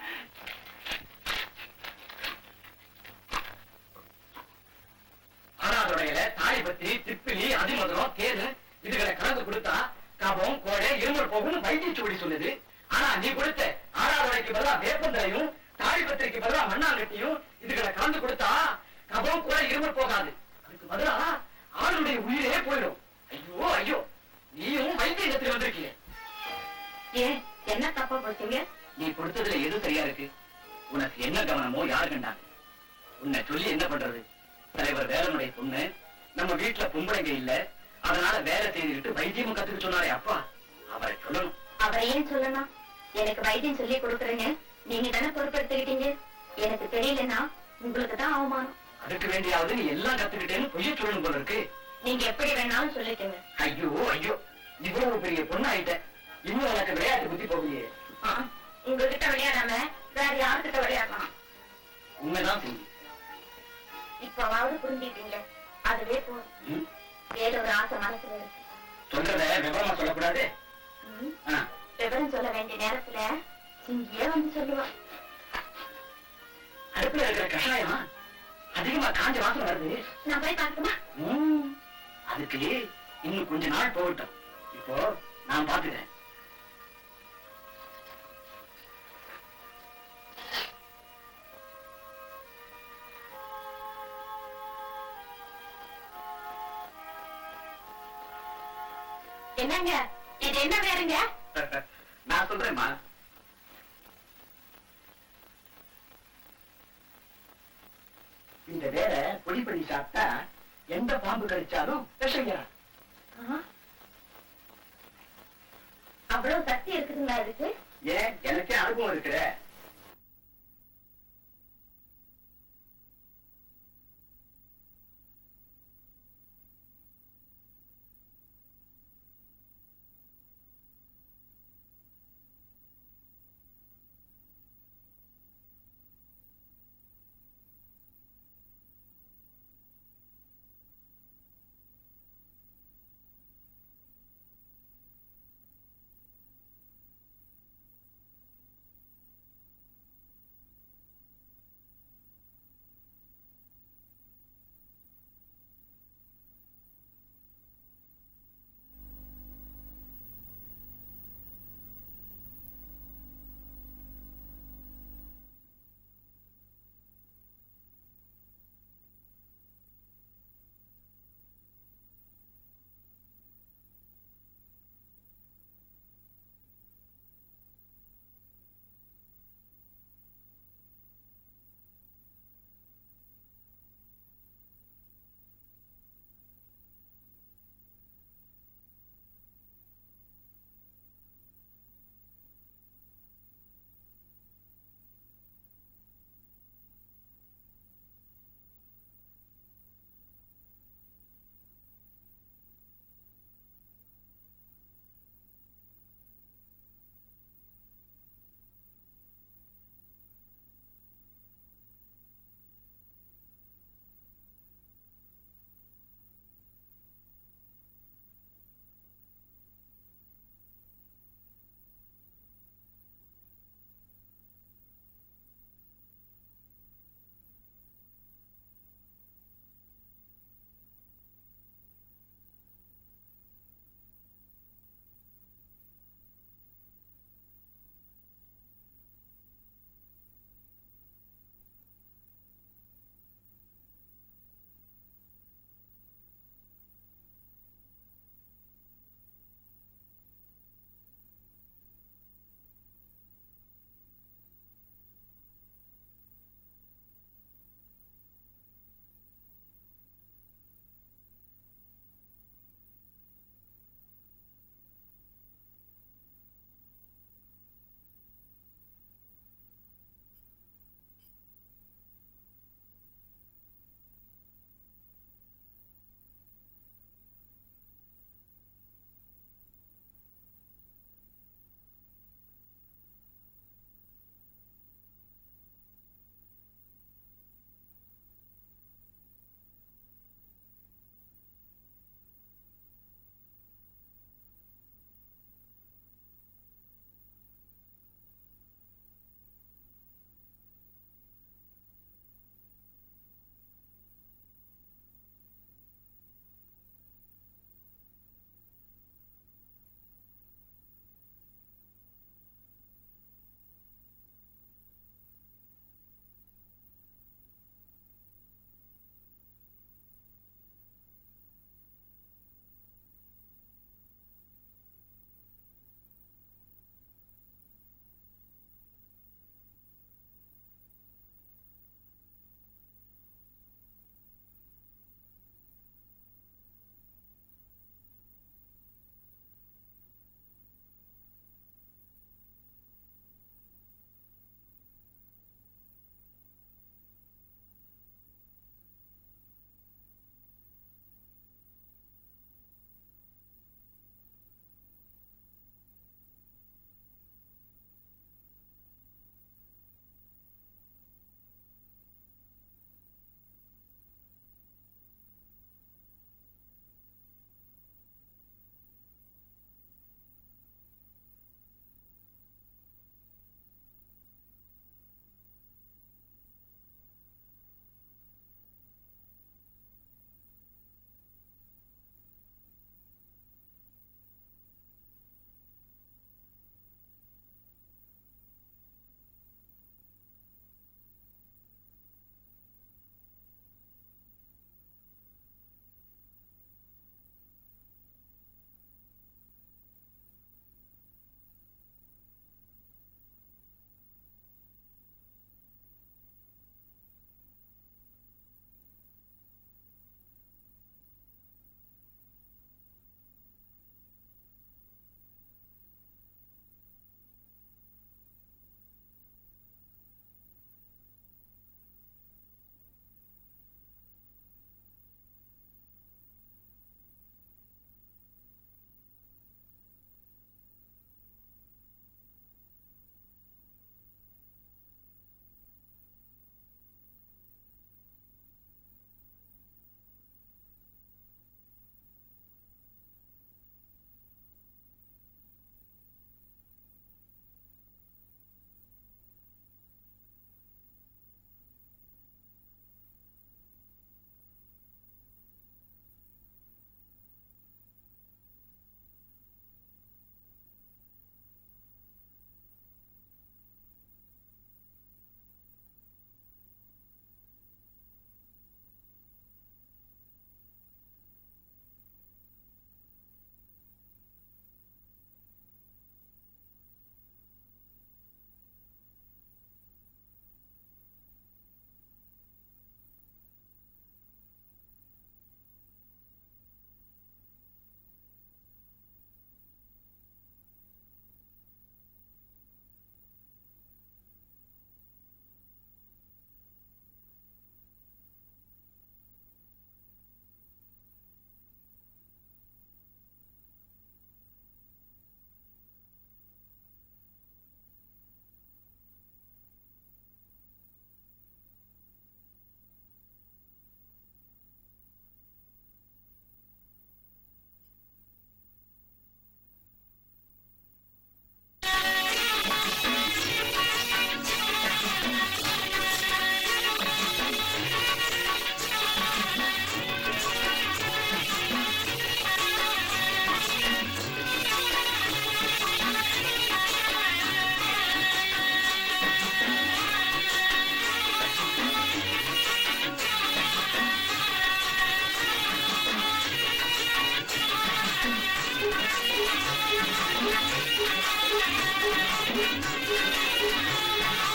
ஆறாதுடையில தாலி பத்தி திப்பிலி அதிமதுரம் தேனு இதுகளை கலந்து கொடுத்தா கபம் கோடை இருமல் போகும்னு வைத்திய சுவடி சொல்லுது ஆனா நீ கொடுத்த ஆறாதுடைக்கு பதிலா வேப்பந்தரையும் தாலி பத்திரிக்கு பதிலா மண்ணாங்கட்டியும் இதுகளை கலந்து கொடுத்தா கபம் கோடை இருமல் போகாது அதுக்கு பதிலா ஆளுடைய உயிரே போயிடும் ஐயோ ஐயோ நீயும் வைத்தியத்தில் வந்திருக்கீங்க ஏன் என்ன தப்பா போச்சீங்க நீ கொடுத்ததுல எது சரியா இருக்கு உனக்கு என்ன கவனமோ யாரு கண்டாங்க உன்னை சொல்லி என்ன பண்றது தலைவர் வேலனுடைய பொண்ணு நம்ம வீட்டுல பொம்பளைங்க இல்ல அதனால வேலை செய்துக்கிட்டு வைத்தியமும் கத்துக்க சொன்னாரே அப்பா அவரை சொல்லணும் அவரை ஏன் சொல்லணும் எனக்கு வைத்தியம் சொல்லி கொடுக்குறேன்னு நீங்க தானே பொறுப்பெடுத்துக்கிட்டீங்க எனக்கு தெரியலன்னா உங்களுக்கு தான் அவமானம் அதுக்கு வேண்டியாவது நீ எல்லாம் கத்துக்கிட்டேன்னு பொய்ய சொல்லணும் போல இருக்கு நீங்க எப்படி வேணாலும் சொல்லிக்கங்க ஐயோ ஐயோ இவ்வளவு பெரிய பொண்ணு ஆயிட்ட இன்னும் எனக்கு விளையாட்டு புத்தி போகலையே ஆ, உங்ககிட்ட விளையாடாம வேற யாருக்கிட்ட விளையாடலாம் உண்மைதான் செஞ்சு இப்பவாவது புரிஞ்சுக்கிட்டீங்க அதுவே போதும் ம்? வேற ஒரு ஆசை மனசுல இருக்கு சொல்றத விவரமா சொல்லக்கூடாது ம், ஆ, விவரம் சொல்ல வேண்டிய நேரத்துல சிங்கியே வந்து சொல்லுவா அடுப்புல இருக்கிற கஷாயம் அதிகமா காஞ்ச வாசம் வருது நான் போய் பார்க்கணுமா ம், அதுக்கு இன்னும் கொஞ்ச நாள் போகட்டும் இப்போ நான் பாத்துக்கிறேன் என்னங்க இது என்ன வேறுங்க நான் சொல்றேம்மா இந்த வேலை பொடி பண்ணி சாப்பிட்டா எந்த பாம்பு கடிச்சாலும் விஷம் ஏறாது. ஆ? அவ்வளவு சக்தி இருக்குதுங்களா இதுக்கு ஏன் எனக்கே அனுபவம் இருக்கிற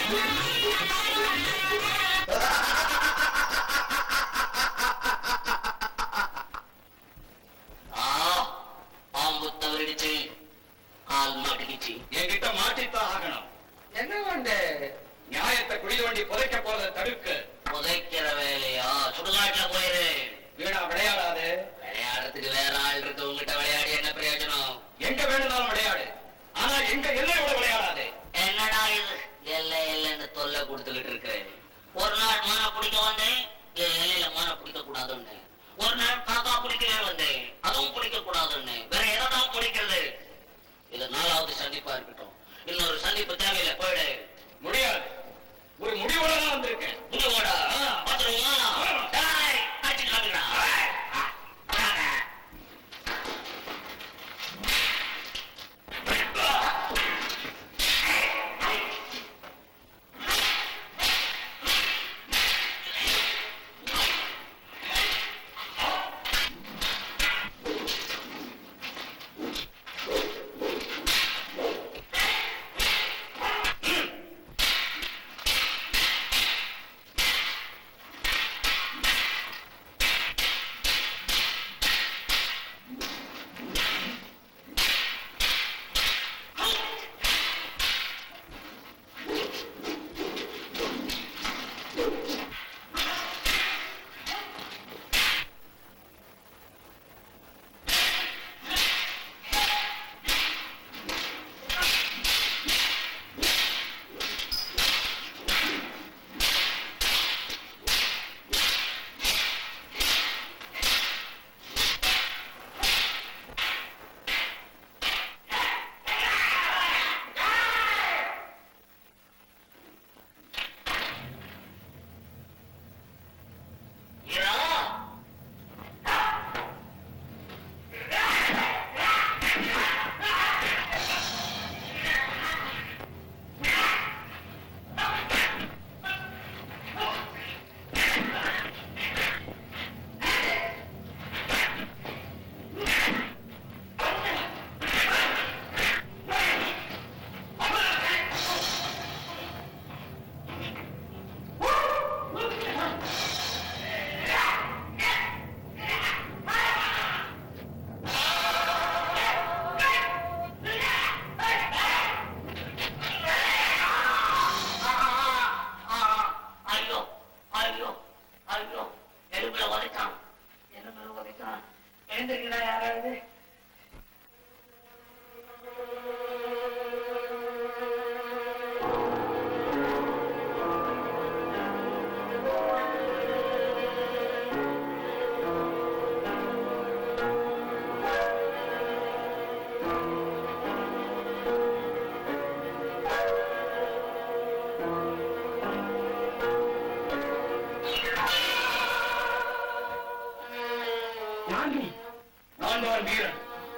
ஆ பாம்பு தவறிடுச்சு கால் மாட்டிக்கிச்சு என்கிட்ட மாட்டித்தான் ஆகணும் என்ன வந்து நியாயத்தை குழி தோண்டி புதைக்க போறத தடுக்க புதைக்கிற வேலையா சுடுகாட்டுல போயிரு வீணா விளையாடாது விளையாடுறதுக்கு வேற ஆள் இருக்கு உங்ககிட்ட விளையாடி என்ன பிரயோஜனம் எங்க வேணும்னாலும் விளையாடு ஆனா எங்க எல்லையோட விளையாடாது என்னடா இது எல்லை எல்லைன்னு தொல்லை கொடுத்துக்கிட்டு இருக்கிறேன் ஒரு நாள் மானை பிடிக்க வந்தேன் என் எல்லையில மானை பிடிக்க கூடாதுன்னு ஒரு நாள் காக்கா பிடிக்கவே வந்தேன் அதுவும் பிடிக்க கூடாதுன்னு வேற எதை தான் பிடிக்கிறது இது நாலாவது சந்திப்பா இருக்கட்டும் இன்னொரு சந்திப்பு தேவையில்லை போயிடு முடியாது ஒரு முடிவோட தான் வந்திருக்கேன் முடிவோடா பாத்துருவோமா டேய், அடிச்சு காமிக்கடா. இரா. ஐயோ ஐயோ ஐயோ எலும்புல உதைச்சான் எலும்புல உதைச்சான் எழுந்திருக்கிறா யாராவது யாங்கினி நான் தான் வீரன்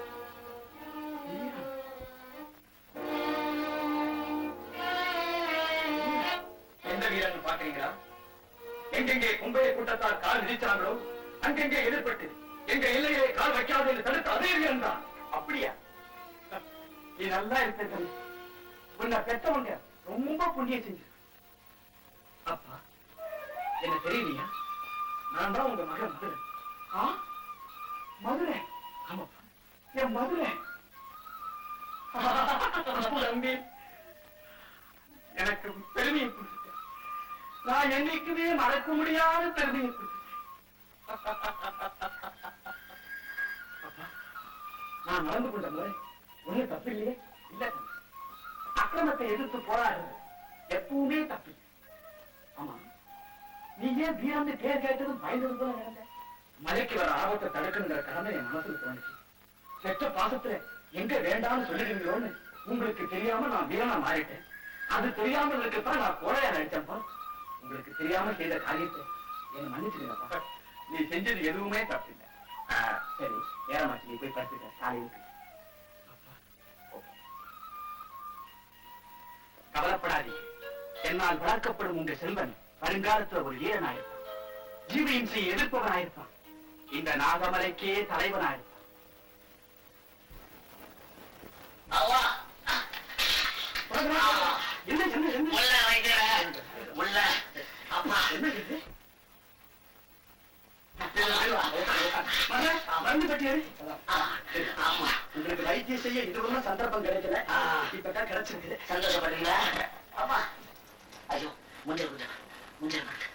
எந்த வீரன் பாக்குறீங்களா எங்கெங்கே கும்பைய கூட்டத்தார் கால் விதிச்சாங்களோ அங்கெங்கே எதிர்பட்டு எங்க எல்லையிலே கால் வைக்காது என்று தடுத்த அதே வீரன் தான் அப்படியா நீ நல்லா இருக்க தம்பி உன்னை பெத்தவங்க ரொம்ப புண்ணியம் செஞ்சு அப்பா என்ன தெரியலையா நான் தான் உங்க மகன் மதுரை ஆ மதுரை ஆமாப்பா என் மதுரை தம்பி எனக்கு பெருமையை கொடுத்துட்டேன் நான் என்னைக்குமே மறக்க முடியாத பெருமையை கொடுத்துட்டேன் அப்பா, நான் நடந்து கொண்ட முறை ஒண்ணும் தப்பு இல்லையே இல்ல தம்பி. அக்கிரமத்தை எதிர்த்து போராடுறது எப்பவுமே தப்பு இல்லை. ஆமா நீ ஏன் வீரந்து பேர் கேட்டதும் பயந்தது போல நடந்த மலைக்கு வர ஆபத்தை தடுக்கணுங்கிற கடமை என் மனசுல தோணுச்சு பெற்ற பாசத்துல எங்க வேண்டாம்னு சொல்லிடுவீங்களோன்னு உங்களுக்கு தெரியாம நான் வீரனா மாறிட்டேன் அது தெரியாம இருக்கத்தான் நான் கோழையா நடிச்சேன்ப்பா உங்களுக்கு தெரியாம செய்த காரியத்தை என்ன மன்னிச்சிடுங்கப்பா நீ செஞ்சது எதுவுமே தப்பில்லை ஆ, சரி ஏறமாச்சு நீ போய் படுத்துக்க காலையிலுக்கு கவலைப்படாதீங்க என்னால் வளர்க்கப்படும் உங்க செல்வன் வருங்காலத்துல ஒரு வீரனாயிருப்பான் ஜீவஹிம்சையை எதிர்ப்பவனாயிருப்பான் இந்த நாகமலைக்கே தலைவனாயிருப்பான் அவ்வா என்ன என்ன என்ன முள்ள வைக்கிற அடிபட்டியாரு ஆ, ஆமா உங்களுக்கு வைத்தியம் செய்ய இதுவரை சந்தர்ப்பம் கிடைக்கல ஆ. இப்பதான் கிடைச்சிருக்குது சந்தோஷப்படுறீங்களா ஆமா ஐயோ முஞ்சல் கொஞ்சம் முஞ்சல் கொஞ்சம்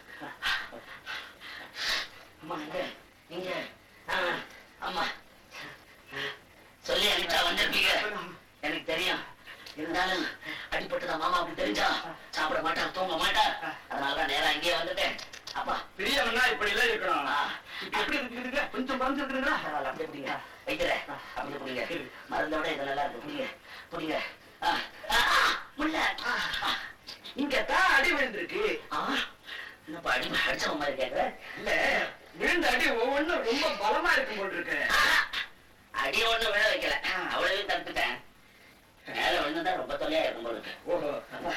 அம்மா இங்க இங்க ஆ, அம்மா சொல்லி அனுப்பிச்சா வந்திருப்பீங்க எனக்கு தெரியும் இருந்தாலும் அடிபட்டுதான் மாமாவுக்கு தெரிஞ்சா சாப்பிட மாட்டார் தூங்க மாட்டார் அதனாலதான் நேரா இங்கே வந்துட்டேன் அப்பா பிரியவன்னா இப்படி எல்லாம் இருக்கணும் ஆ, இப்ப எப்படி இருக்குதுங்க கொஞ்சம் மறந்துருக்குறீங்களா பரவாயில்ல, அப்படியே பிடிங்க வைக்கிறேன் அப்படியே பிடிங்க மருந்தோட இது நல்லா இருக்கு பிடிங்க பிடிங்க ஆ, ஆ, ஆ, முள்ள ஆ, ஆ. இங்க தான் அடி விழுந்திருக்கு ஆ, என்னப்பா அடி அடிச்சவன் மாதிரி கேட்குற இல்ல விழுந்த அடி ஒவ்வொன்றும் ரொம்ப பலமா இருக்கும் போல் இருக்கு அடி ஒண்ணு விழ வைக்கல அவ்வளவு தடுத்துட்டேன் மேல விழுந்தா ரொம்ப தொல்லையா இருக்கும் போல இருக்கு ஓஹோ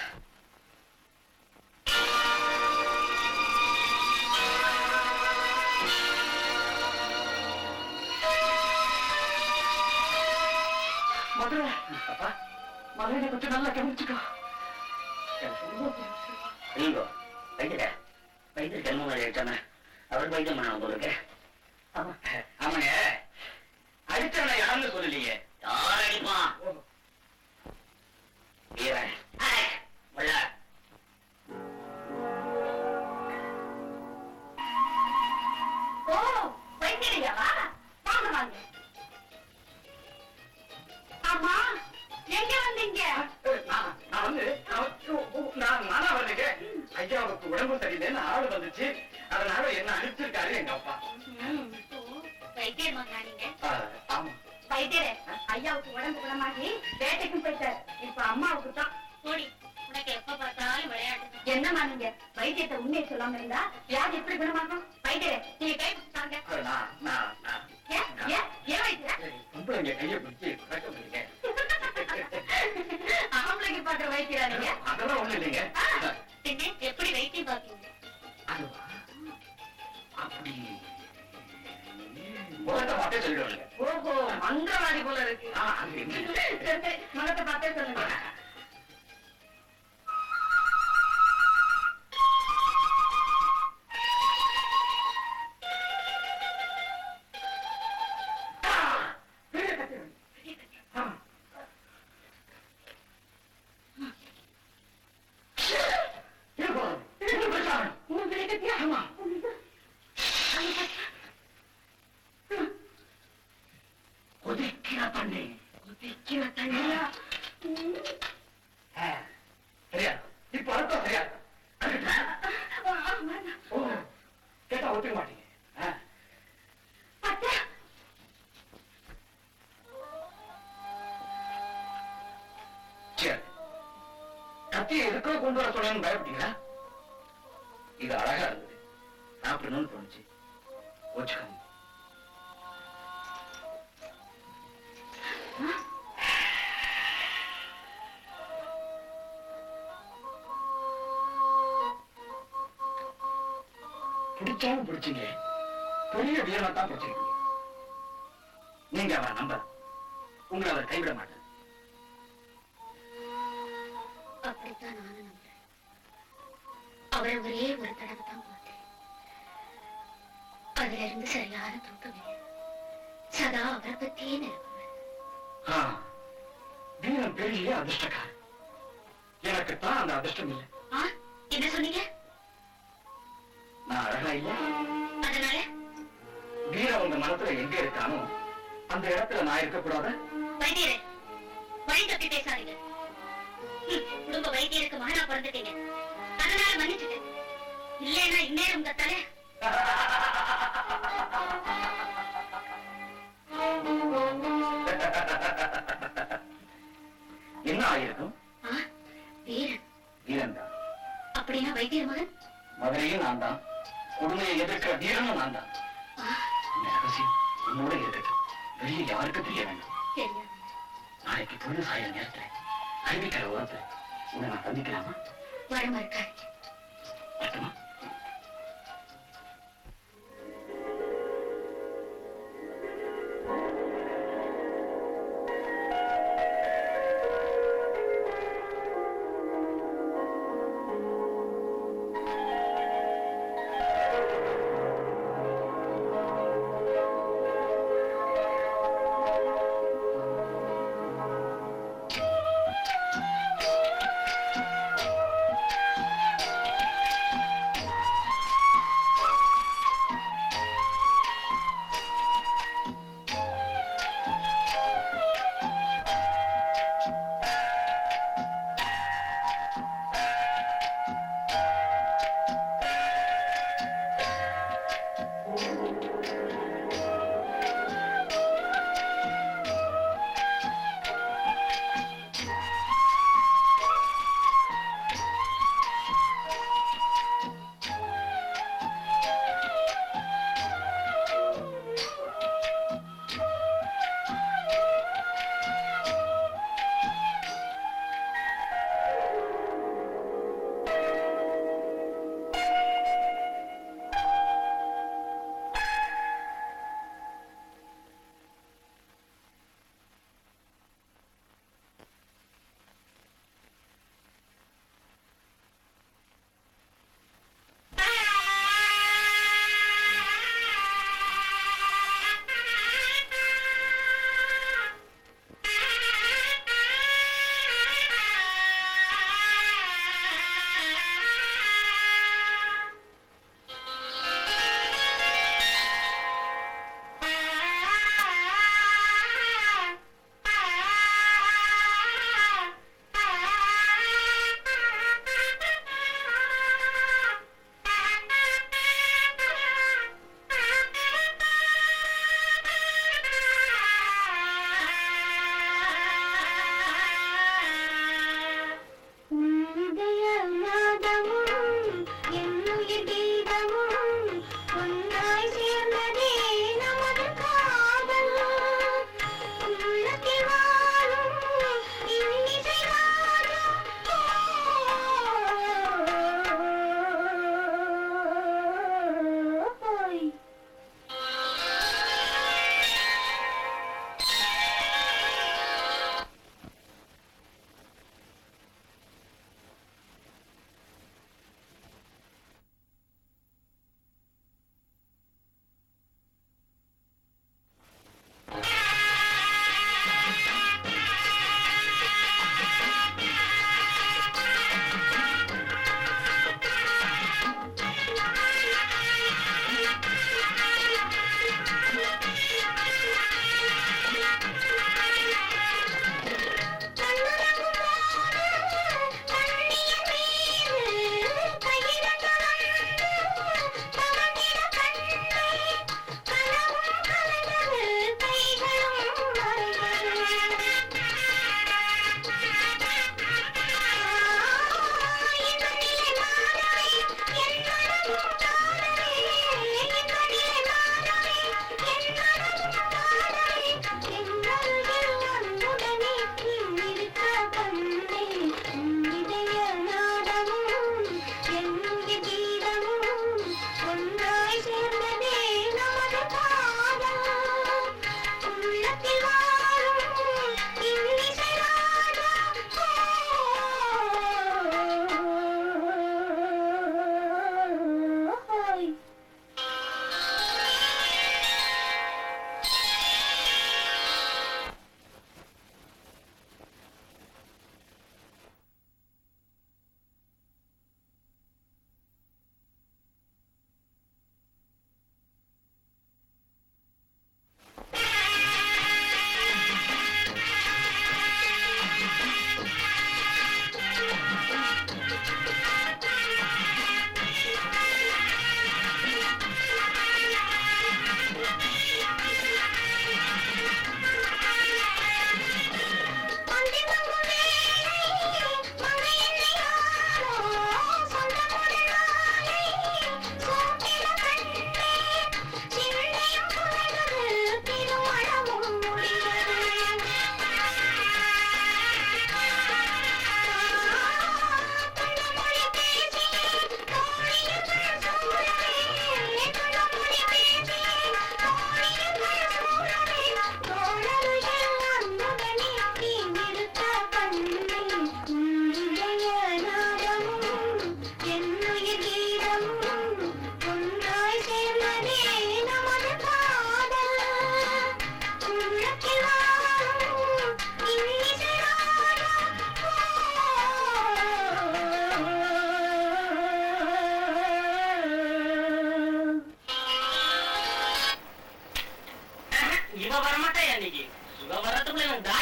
மதுரை அப்பா மதுரை கொஞ்சம் நல்லா கவனிச்சுக்கோ ஐயோ வைத்திய வைத்திய ஜென்மம் மாதிரி அடிச்சாம அவர் வைத்தியம் பண்ணணும் போல இருக்கு ஆமா ஆமாங்க அடிச்சவனை யாருன்னு சொல்லலையே யார் அடிப்பான் வீரன் ஐ, முள்ள ஓ வைத்தியரையாவா வாங்க வாங்க ஆமா எங்க வந்தீங்க நான் நான் வந்து நான் வந்து- ஓ, ஓ, நான் நானா வரலைங்க ஐயாவுக்கு உடம்பு சரியில்லைன்னு ஆள் வந்துச்சு அதனால என்ன அனுப்பிச்சிருக்காரு எங்க அப்பா வைத்தியர் மகானிங்க ஆ, ஆமா வைத்தியரே ஐயாவுக்கு உடம்பு குணமாகி வேட்டைக்கும் போயிட்டார் இப்ப அம்மாவுக்கு தான் போடி உனக்கு எப்ப பார்த்தாலும் விளையாட்டு என்னம்மா நீங்க வைத்தியத்தை உண்மையை சொல்லாம இருந்தா வியாதி எப்படி குணமாகும் வைத்தியரே நீங்க கை பிடிச்சாங்க அது நான் நான் நான் ஏன் ஏன் ஏன் வைத்தியரே பொம்பளைங்க கையை பிடிச்சி கட்ட முடியுங்க ஆம்பளைக்கு பாக்குற வைத்தியரா நீங்க அதெல்லாம் ஒண்ணு இல்லைங்க பின்ன எப்படி வைத்தியம் பார்ப்பீங்க அதுவா அப்படி முகத்தை பார்த்தே சொல்லிடுவாங்க ஓஹோ மந்திரவாதி போல இருக்கு ஆ, அது என்ன? சரி, சரி, முகத்தை பார்த்தே சொல்லுங்க கொதிக்கிற தண்ணி கொதிக்கிற தண்ணியா ஆ, சரியா இப்ப அர்த்தம் சரியா ஓ கேட்டா ஒத்துக்க மாட்டீங்க ஆ, அத்தை சரி கத்தியை எதுக்கோ கொண்டு வர சொன்னேன்னு பயப்பட்டீங்களா இது அழகா இருந்தது சாப்பிடணும்னு தோணுச்சு வச்சுக்கோங்க பிடிச்சாலும் பிடிச்சீங்க பெரிய வீரமா தான் பிடிச்சிருக்கீங்க நீங்க அவரை நம்ப உங்களை அவர் கைவிட மாட்டார் அப்படித்தான் நானும் நம்புறேன் அவரை ஒரே ஒரு தடவை தான் பார்த்தேன் அதுல இருந்து சரியான தூக்கம் இல்லை சதா அவரை பத்தியே நினைப்பேன் ஆ, வீரன் பெரிய அதிர்ஷ்டக்காரன் எனக்கு தான் அந்த அதிர்ஷ்டம் இல்லை ஆ என்ன சொன்னீங்க நான் அழகா இல்லை அதனால வீரன் உங்க மனசுல எங்க இருக்கானோ அந்த இடத்துல நான் இருக்கக்கூடாது வைத்தியரே வழி தப்பி பேசாதீங்க ம், குடும்ப வைத்தியருக்கு மகனா பிறந்துட்டீங்க அதனால மன்னிச்சுட்டேன் இல்லைன்னா இந்நேரம் உங்க தலை என்ன ஆயிருக்கும் ஆ வீரன் வீரன் தான் அப்படின்னா வைத்தியர் மகன் மதுரையும் நான் தான் கொடுமையை எதிர்க்கிற வீரனும் நான் தான் இந்த ரகசியம் உன்னோட இருக்கட்டும் வெளியே யாருக்கு தெரிய வேண்டாம் தெரியாது நாளைக்கு பொண்ணு சாய நேரத்துல கல்விக்கிற உரத்துல உன்னை நான் சந்திக்கலாமா வரமா இருக்காரு மட்டுமா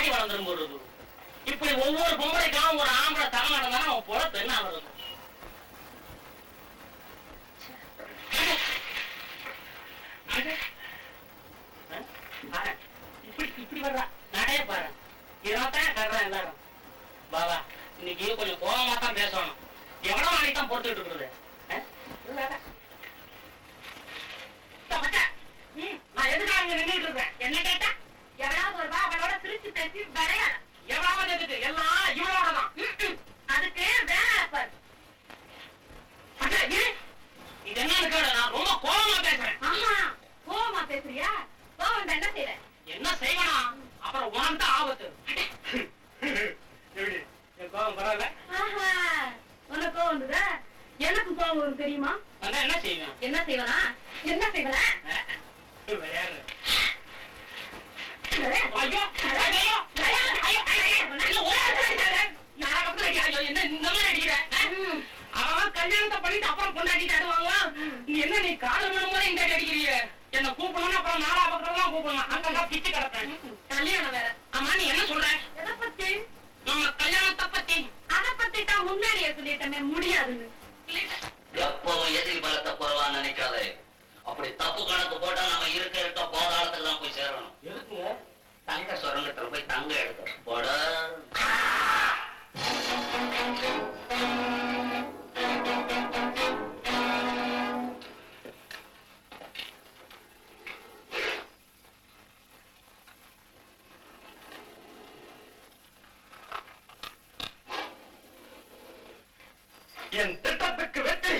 தாடி வளர்ந்துரும் போடுறது இப்படி ஒவ்வொரு பொம்பளைக்கும் ஒரு ஆம்பளை தலை நடந்தாலும் அவன் பொழப்பு என்ன ஆகுறது பாரு, இப்படி இப்படி வர்றா நடைய பாரு இதான் கடுறேன் எல்லாரும் பாபா இன்னைக்கு கொஞ்சம் கோபமா தான் பேசணும் எவ்வளவு நாளைக்கு தான் பொறுத்துட்டு இருக்கிறது ஆ? இல்லடா. இதோ மச்சான், ம், நான் எதுக்காக இங்க நின்னுட்டு இருக்கேன் என்ன கேட்டா எவனாவது வருவா அவளோட சிரிச்சு பேசி விளையாட எவ்வளவு எதுக்கு எல்லாம் இவளோட தான் அதுக்கு வேலை பாரு மச்சான், இரு. இது என்னன்னு கேளு நான் ரொம்ப கோபமா பேசுறேன் ஆஹா கோவமா பேசுறியா கோவம் என்ன செய்யற என்ன செய்யணும் அப்புறம் உனக்கு தான் ஆபத்து எப்படி என் கோபம் பரவாயில்ல ஆஹா உனக்கு கோவம் வந்ததா எனக்கு கோவம் வரும் தெரியுமா அதான் என்ன செய்வேன் என்ன செய்வனா என்ன செய்வனா விளையாடு ஐயோ, ஐயோ ஐயோ ஐயோ ஐயோ ஐயோ நல்ல ஓடாத நான் அப்படி ஐயோ என்ன இந்த மாதிரி அடிக்கிற ஆ? அவன் கல்யாணத்தை பண்ணிட்டு அப்புறம் கொண்டாடிட்டு ஆடுவாங்க நீ என்ன நீ கால விழும் போது இந்த அடி அடிக்கிறீங்க என்ன கூப்பிடணும் அப்புறம் நாலா பக்கத்துல கூப்பிடணும் அங்கங்க பிச்சு கிடப்பேன் கல்யாணம் வேற ஆமா நீ என்ன சொல்ற எதை பத்தி நம்ம கல்யாணத்தை பத்தி அத பத்தி தான் முன்னாடியே சொல்லிட்டேனே முடியாதுன்னு எப்பவும் எதிரி பலத்தை குறைவா நினைக்காதே அப்படி தப்பு கணக்கு போட்டா நம்ம இருக்க இருக்க போதாளத்துக்கு தான் போய் சேரணும் இருக்குங்க தங்க சுரங்கத்துல போய் தங்க எடுக்க போட என் திட்டத்துக்கு வெற்றி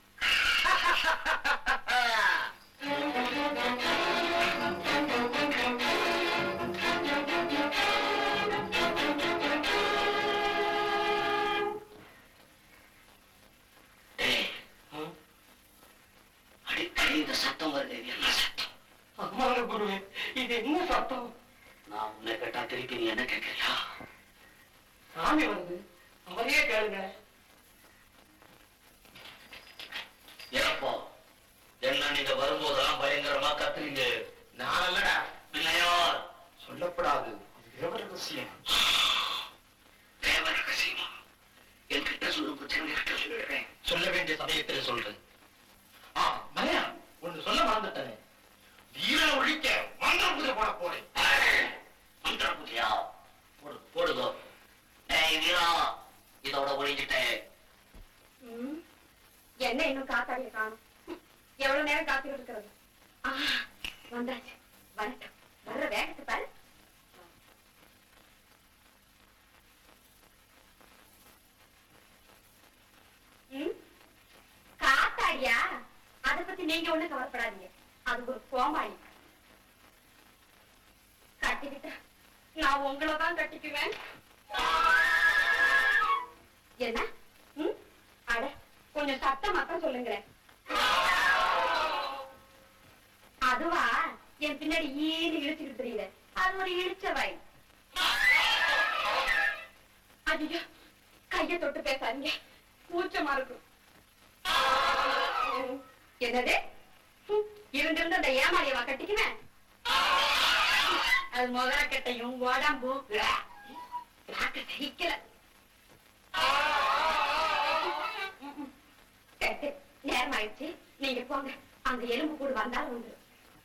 டேய், ம்? அடிக்கடி இந்த சத்தம் வருது இது என்ன சத்தம் அம்மாங்க குருவே இது என்ன சத்தம் நான் உன்னை கேட்டா திருப்பி நீ என்ன கேட்கறியா சாமி வருது அவரையே கேளுங்க எப்போ என்ன நீங்க வரும்போதெல்லாம் பயங்கரமா கத்துறீங்க நான் அல்லடா பிள்ளையார் சொல்லப்படாது அது தேவ ரகசியம் தேவ ரகசியமா என்கிட்ட சொல்லும் பிரச்சனை கிட்ட சொல்லிடுறேன் சொல்ல வேண்டிய சமயத்தில் சொல்றேன் ஆ மலையா ஒண்ணு சொல்ல மறந்துட்டேன் வீர ஒழிக்க மந்திர பூஜை போட போறேன் மந்திர பூஜையா போடு போடுதோ ஏய் வீரா இதோட ஒழிஞ்சிட்டேன் ம். என்ன இன்னும் காத்தாடிய காணும் எவ்வளவு நேரம் காத்துக்கிட்டு இருக்கிறது ஆ, வந்தாச்சு வரட்டும் வர்ற வேகத்தை பாரு ம்? காத்தாடியா அத பத்தி நீங்க ஒண்ணு கவலைப்படாதீங்க அது ஒரு கோமாளி கட்டிக்கிட்டா நான் உங்களை தான் கட்டிக்குவேன் என்ன ம்? அட கொஞ்சம் சத்தம் மட்டும் சொல்லுங்களேன் அதுவா என் பின்னாடி ஈனு இழுச்சுக்கிட்டு தெரியல அது ஒரு இழுச்ச வாய் ஐயோ கைய தொட்டு பேசாதீங்க கூச்சமா இருக்கும் ம், என்னது ம், இருந்திருந்து அந்த ஏமாளியவா கட்டிக்குவேன் அது முதல கட்டையும் உடம்பும் நாக்கு சகிக்கல சரி, நேரம் ஆயிடுச்சு நீங்க போங்க அந்த எலும்பு கூடு வந்தாலும் வந்துடும்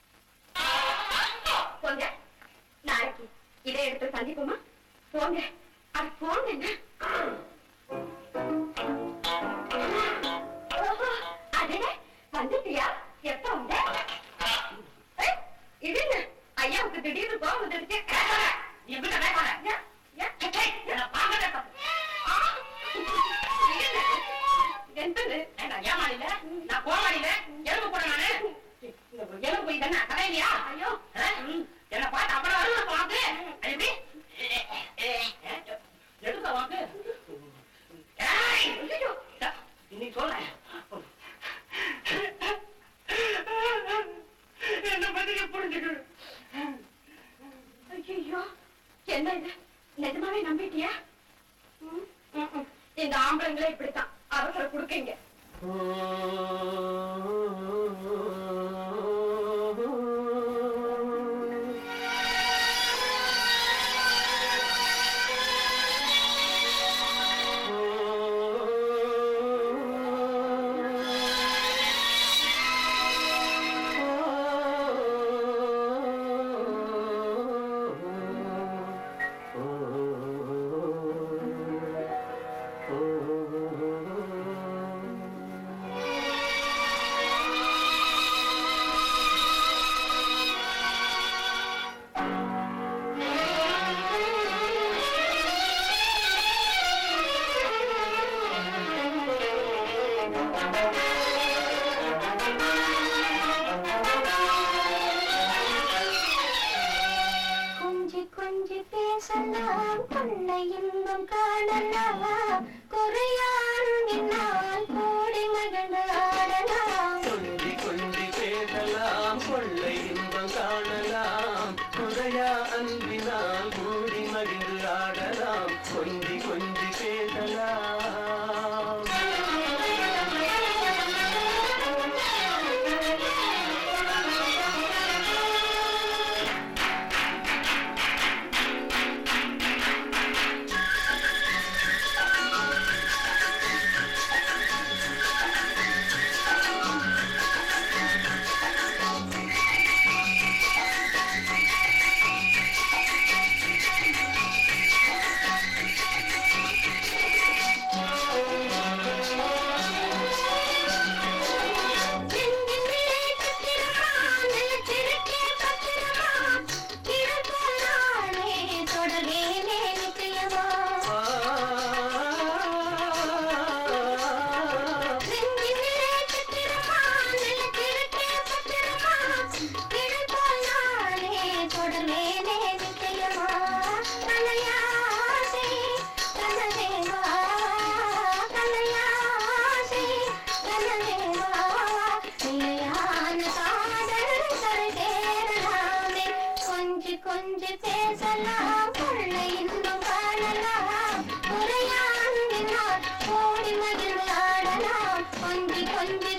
போங்க நாளைக்கு இதே இடத்துல சந்திப்போமா போங்க அது போங்க என்ன ஓஹோ, அடடே, வந்துட்டியா எப்ப வந்த ஏய், இது என்ன ஐயாவுக்கு திடீர்னு கோவம் வந்துடுச்சு நீ எங்கிட்ட பேசாத ஏன், ஏன்? சே, சே, என்னை பார்க்கவே பார்க்க. ஆ, இது என்ன? என்னது? ஏய், நான் ஏமாளில நான் கோமாளில எலும்பு போட நானு எலும்பு போய் தானே கடையிலையா ஐயோ ஆ? என்னை பார்த்து அவ்வளவு அருவருப்பு வாக்கு அது எப்படி எடுக்க வாக்கு ஏய், ஐயோ இன்னைக்கு சொல்றேன் என்ன பத்தி புரிஞ்சுக்க ஐயோ என்ன இது நிஜமாவே நம்பிட்டியா ம், ம், ம். இந்த ஆம்பளைங்களே இப்படித்தான் அவசர குடுக்கீங்க கொஞ்சி கொஞ்சி பேசலாம் கொள்ளை இன்பம் காணலாம் குறையான்பினால் கோடி மகிழ்ந்தாடலாம் கொஞ்சி கொஞ்சி பேசலாம் கொள்ளை இன்பம் காணலாம் குறையா அன்பினால் கூடி மகிழ்ந்து ஆடலாம் கொஞ்சி கொஞ்சி பேசலாம் நெஞ்சிலே பத்திரமா நிலச்சிருக்கே பத்திரமா கிடப்போனாலே தொடர்வேனே நிச்சயமா நெஞ்சிலே பத்திரமா நிலச்சிருக்கே பத்திரமா கிடப்போனாலே தொடர்வேனே நிச்சயமா தலையாசை கனவேவா தலையாசை கனவேவா நிலையான காதல் கருதேறலாமே கொஞ்சி கொஞ்சி பேசலாம் கொள்ளை இன்பம் காணலாம் குறையாண்டினால் கோடி மகிழ்ந்து ஆடலாம் கொஞ்சி கொஞ்சி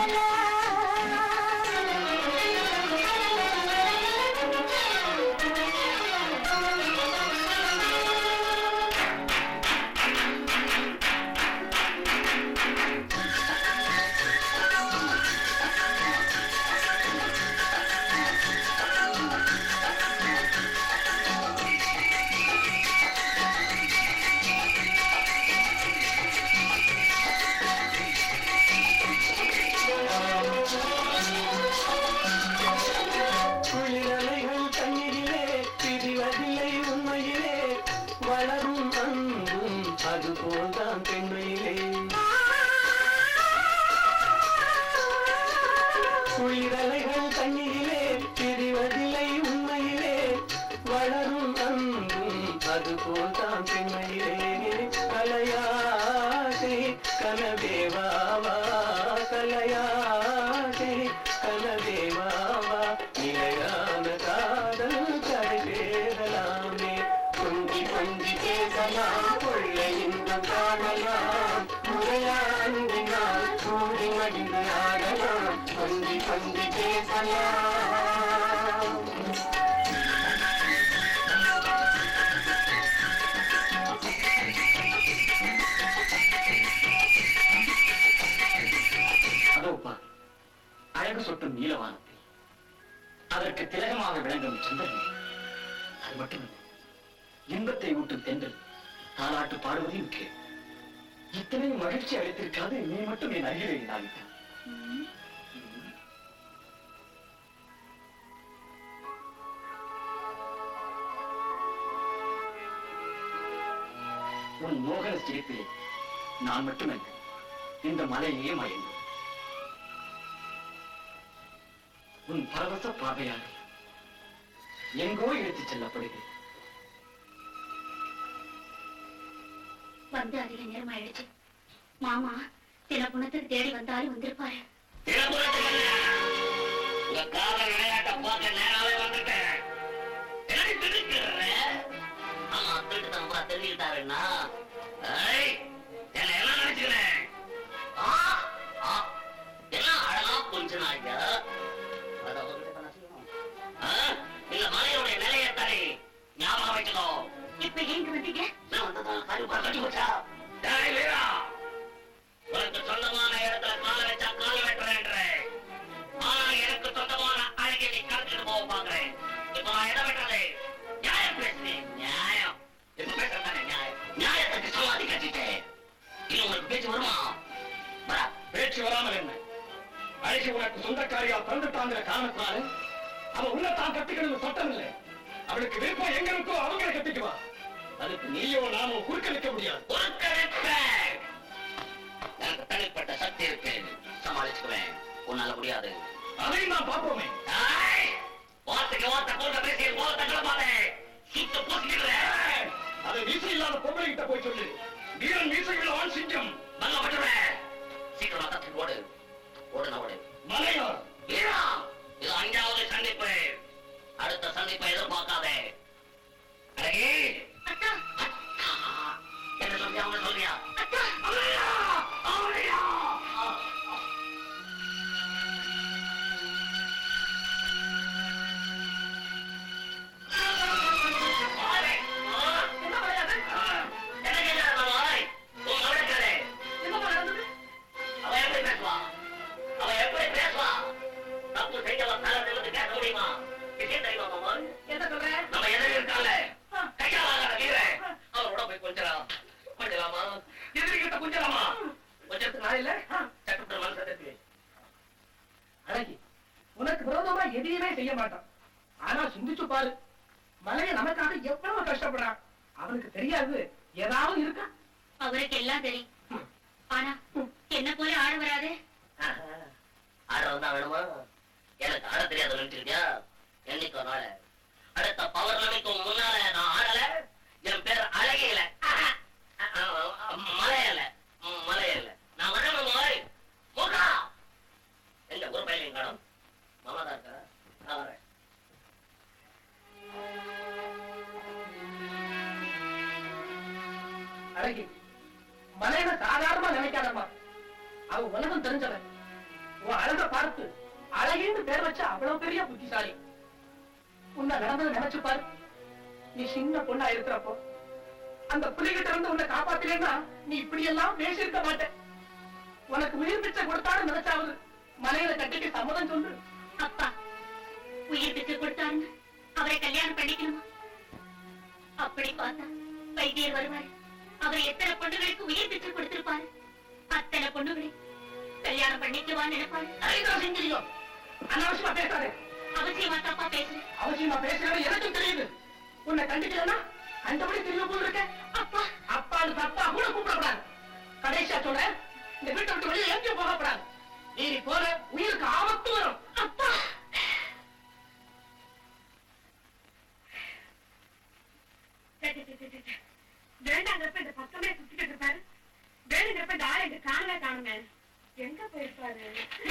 பேசலாம் குளிரலைகள் தண்ணீரிலே பிரிவதில்லை உண்மையிலே வளரும் அன்பும் அதுபோல்தான் பெண்மையிலே குளிரலைகள் தண்ணீரிலே பிரிவதில்லை உண்மையிலே வளரும் அன்பும் அதுபோல்தான் பெண்மையிலே கலையாசை கனவேவாவா கலையாசை கனவேவாவா நிலையான காதல் கரை பேரலாமே கொஞ்சி கொஞ்சி பேசலாம் கொள்ளை இன்பம் காணலாம் முறையாண்டினால் கூடி மடிந்து ஆடலாம் கொஞ்சி கொஞ்சி பேசலாம் அதோ பார் அழகு சொட்டும் நீலவானத்தை அதற்கு திலகமாக விளங்கும் சந்திரன் அது மட்டுமல்ல இன்பத்தை ஊட்டும் தென்றல் தாலாட்டு பாடுவதையும் கேள் இத்தனை மகிழ்ச்சி அளித்திருக்காது நீ மட்டும் என் அருகிலே இல்லாவிட்டான் உன் மோகன சிரிப்பிலே நான் மட்டுமல்ல இந்த மலையே மயங்கும் உன் பரவச பார்வையாக எங்கோ இழுத்துச் செல்லப்படுகிறேன் வந்து அதிக நேரம் ஆயிடுச்சு மாமா சில குணத்துக்கு தேடி வந்தாலும் வந்திருப்பாரு உங்க கால விளையாட்ட பார்க்க நேராவே வந்துட்டேன் என்னடி திடுக்கிடுற? ஆமா திருட்டுத்தனம் பூரா தெரிஞ்சுக்கிட்டாருன்னா ஏய், என்னை என்ன நினைச்சுக்கிறேன்? ஆ, ஆ, எல்லாம் அழகா கொஞ்ச நாளைக்கு அதை உங்ககிட்ட தானே செய்யணும். ஆ, இந்த மலையோட நிலையை தனி ஞாபகம் வச்சுக்கோ இப்ப எங்க வந்தீங்க நான் வந்ததால் கருப்பா கட்டி வச்சா டேய் வீரா உனக்கு சொந்தமான இடத்துல கால வச்சா கால வெட்டுறேன்றேன் ஆனா எனக்கு சொந்தமான அழகை நீ கலந்துட்டு போக பாக்குறேன் இப்ப நான் இடம் வெட்டுறது நியாயம் பேசுறேன் நியாயம் இப்ப பேசுறதானே நியாயம் நியாயத்துக்கு சமாதி கட்டிட்டேன் இன்னும் உங்களுக்கு பேச்சு வருமா வரா பேச்சு வராமல் என்ன அழகி உனக்கு சொந்தக்காரியா பிறந்துட்டாங்கிற காரணத்தினால அவன் உன்னைத்தான் கட்டிக்கணும்னு சட்டம் இல்லை அவளுக்கு விருப்பம் எங்க இருக்கோ அவங்களை கட்டிக்குவா அதுக்கு நீயோ நாமோ குறுக்க நிற்க முடியாது ஒரு கரெக்ட் எனக்கு தனிப்பட்ட சக்தி இருக்கு சமாளிச்சுக்குவேன் உன்னால முடியாது அதையும் நான் பார்ப்போமே ஏய், வார்த்தைக்கு வார்த்தை கூட பேசி போல தங்கலமாதே சீட்டு போசிக்கிறேன் அதை மீசை இல்லாத பொம்பளை கிட்ட போய் சொல்லு வீரன் மீசை உள்ள ஆண் சிங்கம் நல்ல பட்டுவேன் சீக்கிரமா தத்துக்கு ஓடு ஓடுன ஓடு மலையார் வீரா இது அஞ்சாவது சந்திப்பு அடுத்த சந்திப்பை எதிர்பார்க்காதே அழகே அத்தா என்ன சொல்றியா அவங்க சொல்றியா அத்தா அம்மையா! அம்மையா! ஆளே! ஆ! என்ன மரியாதை ஆ! என்ன கேட்கிறார் மாமாய்? உன் மகனை கேளு. என்னப்பா நடந்தது அவ எப்படி பேசுவா அவ எப்படி பேசுவா தப்பு செஞ்சவன் தலை நிமிர்ந்து பேச முடியுமா விஷயம் தெரியுமா மாமாய்? என்ன சொல்ற நம்ம எதிரி இருக்காங்க கையாளாத வீரன் அவரோட போய் கொஞ்சலாம் கொஞ்சலாமா எதிரிகிட்ட கொஞ்சலாமா கொஞ்சத்துக்கு நான் இல்ல சட்டப்பட்ட மனசு அழகி உனக்கு விரோதமா எதையுமே செய்ய மாட்டான் ஆனா சிந்திச்சு பாரு மலைய நமக்காக எவ்வளவு கஷ்டப்படுறான் அவனுக்கு தெரியாது ஏதாவது இருக்கா அவருக்கு எல்லாம் தெரியும் ஆனா என்ன போல ஆட வராது ஆடுறது தான் வேணுமா எனக்கு ஆட தெரியாது நினைச்சிருக்கியா என்னைக்கோ நாள அடுத்த பௌர்ணமிக்கும் முன்னால நான் ஆடல என் பேர் அழகியல மலையல மலையல நான் வரணும் மாய் முகா எங்க ஒரு பையன் காணும் மாமா தான் இருக்கா நான் வரேன் அழகி மலையில சாதாரணமா நினைக்காதம்மா அவ உலகம் தெரிஞ்சவன் உன் அழக பார்த்து அழகின்னு பேர் வச்ச அவ்வளவு பெரிய புத்திசாலி உன்னை நடந்ததை நினைச்சு பாரு நீ சின்ன பொண்ணா இருக்கிறப்போ அந்த புலிகிட்ட இருந்து உன்னை காப்பாத்தினா நீ இப்படி எல்லாம் பேசியிருக்க மாட்ட உனக்கு உயிர் பிச்சை கொடுத்தாலும் நினைச்சாவது மலையில கட்டிட்டு சம்மதம் சொல்லு அப்பா உயிர் பிச்சை கொடுத்தாருன்னு அவரை கல்யாணம் பண்ணிக்கணுமா அப்படி பார்த்தா வைத்தியர் வருவார் அவர் எத்தனை பொண்ணுகளுக்கு உயிர் பிச்சை கொடுத்திருப்பாரு அத்தனை பொண்ணுகளை கல்யாணம் பண்ணிக்குவான்னு நினைப்பாரு சரிதான் செஞ்சிருக்கோம் அனாவசியமா பேசாதே அவசியமா தப்பா பேசுறேன் அவசியமா பேசுறது எனக்கும் தெரியுது உன்னை கண்டிக்கலன்னா கண்டபடி திரும்ப போல் இருக்க அப்பா அப்பான்னு தப்பா கூட கூப்பிடக்கூடாது கடைசியா சொல்ல இந்த வீட்டை விட்டு வெளியே எங்கேயும் போகக்கூடாது நீ போற உயிருக்கு ஆபத்து வரும் அப்பா வேண்டாங்கிறப்ப இந்த பக்கமே சுத்திக்கிட்டு இருப்பாரு வேணுங்கிறப்ப இந்த ஆளை இங்க காணவே காணுமே எங்க போயிருப்பாரு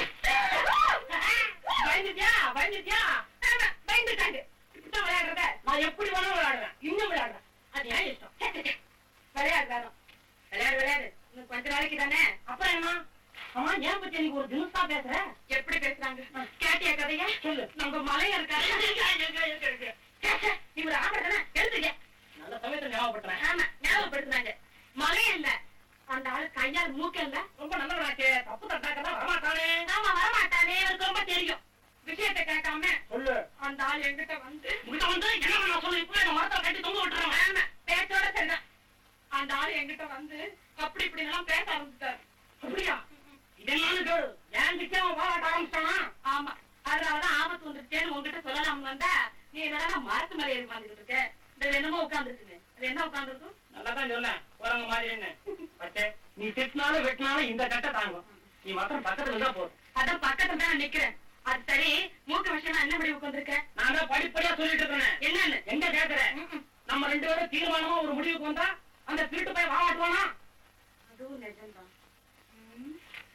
பயந்துட்டியா பயந்துட்டியா ஆமா, பயந்துட்டாங்க இப்படித்தான் விளையாடுறத நான் எப்படி வேணாலும் விளையாடுறேன் இன்னும் விளையாடுறேன் அது ஏன் இஷ்டம் சே, சே, சே. விளையாடு வேணும் விளையாடு விளையாடு இன்னும் கொஞ்ச நாளைக்கு தானே அப்புறம் என்ன ஆமா ஏன் பத்தி எனக்கு ஒரு தினசா பேசுற எப்படி பேசுறாங்க கேட்டியா கதைய சொல்லு நம்ம மலையா இருக்காரு இவர் ஆம்பளை தானே எழுதுங்க நல்ல சமயத்தை ஞாபகப்படுத்துறேன் ஆமா ஞாபகப்படுத்துனாங்க மலையும் இல்ல அந்த ஆளு கையால் மூக்க இல்ல ரொம்ப நல்லவனாச்சே தப்பு தட்டாக்கதான் வரமாட்டானே ஆமா வரமாட்டானே எனக்கு ரொம்ப தெரியும் விஷயத்தை கேட்காம சொல்லு அந்த ஆள் என்கிட்ட வந்து உங்ககிட்ட வந்து என்ன நான் சொல்லு இப்போ என்ன மரத்தை கட்டி தொங்க விட்டுறேன் ஆமா பேச்சோட சரிதான் அந்த ஆள் என்கிட்ட வந்து அப்படி இப்படி எல்லாம் பேச ஆரம்பிச்சிட்டாரு அப்படியா இது என்னன்னு கேளு என்கிட்ட அவன் வாழாட்ட ஆரம்பிச்சானா ஆமா அதனாலதான் ஆபத்து வந்துருச்சேன்னு உங்ககிட்ட சொல்லலாம் வந்தா நீ என்னடா மரத்து மேல ஏறி உட்காந்துட்டு இருக்க இந்த என்னமோ உட்காந்துருக்குங்க அது என்ன உட்காந்துருக்கும் நல்லாதான் சொன்னேன் குரங்க மாதிரி என்ன பச்சே நீ திட்டினாலும் வெட்டினாலும் இந்த கட்டை தாங்கும் நீ மாத்திரம் பக்கத்துல இருந்தா போதும் அதான் பக்கத்துல தான் நான் நிக்கிறேன் அது சரி மூக்க விஷயமா என்ன படி உட்காந்துருக்க நான் தான் படிப்படியா சொல்லிட்டு இருக்கிறேன் என்னன்னு எங்க கேக்குறேன் நம்ம ரெண்டு பேரும் தீர்மானமா ஒரு முடிவுக்கு வந்தா அந்த திருட்டு போய் வாழாட்டுவானா அதுவும் நிஜம்தான் ம்.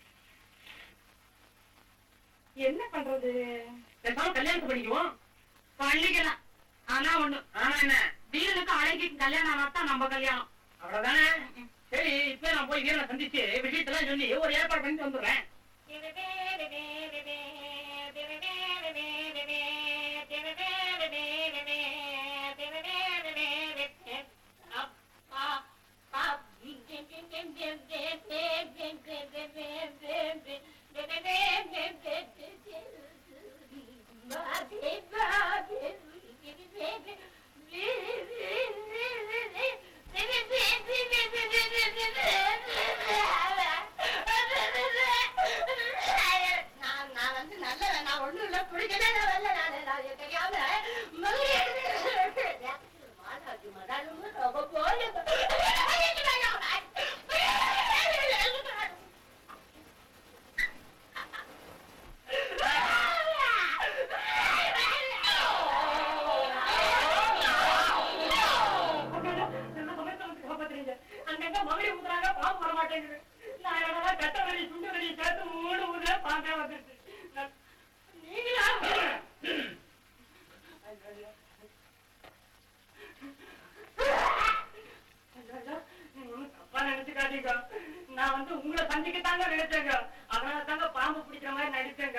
என்ன பண்றது பேசாம கல்யாணத்தை பண்ணிக்குவோம் பண்ணிக்கலாம் ஆனா ஒண்ணு ஆனா என்ன வீரனுக்கு அழகிக்கு கல்யாணம் ஆனா தான் நம்ம கல்யாணம் அவ்வளவுதானே சரி இப்ப நான் போய் வீரனை சந்திச்சு விஷயத்தெல்லாம் சொல்லி ஒரு ஏற்பாடு பண்ணிட்டு வந்துடுறேன் Thank you. வலி சுண்ட வலி சேர்த்து மூணு ஊரே பாக்க வந்துருச்சு நான்- நீங்களா ஐயோ, நீங்க ஒண்ணும் தப்பா நினைச்சுக்காதீங்க நான் வந்து உங்களை சந்திக்கத்தாங்க நினைச்சேங்க அதனால தாங்க பாம்பு பிடிக்கிற மாதிரி நடிச்சேங்க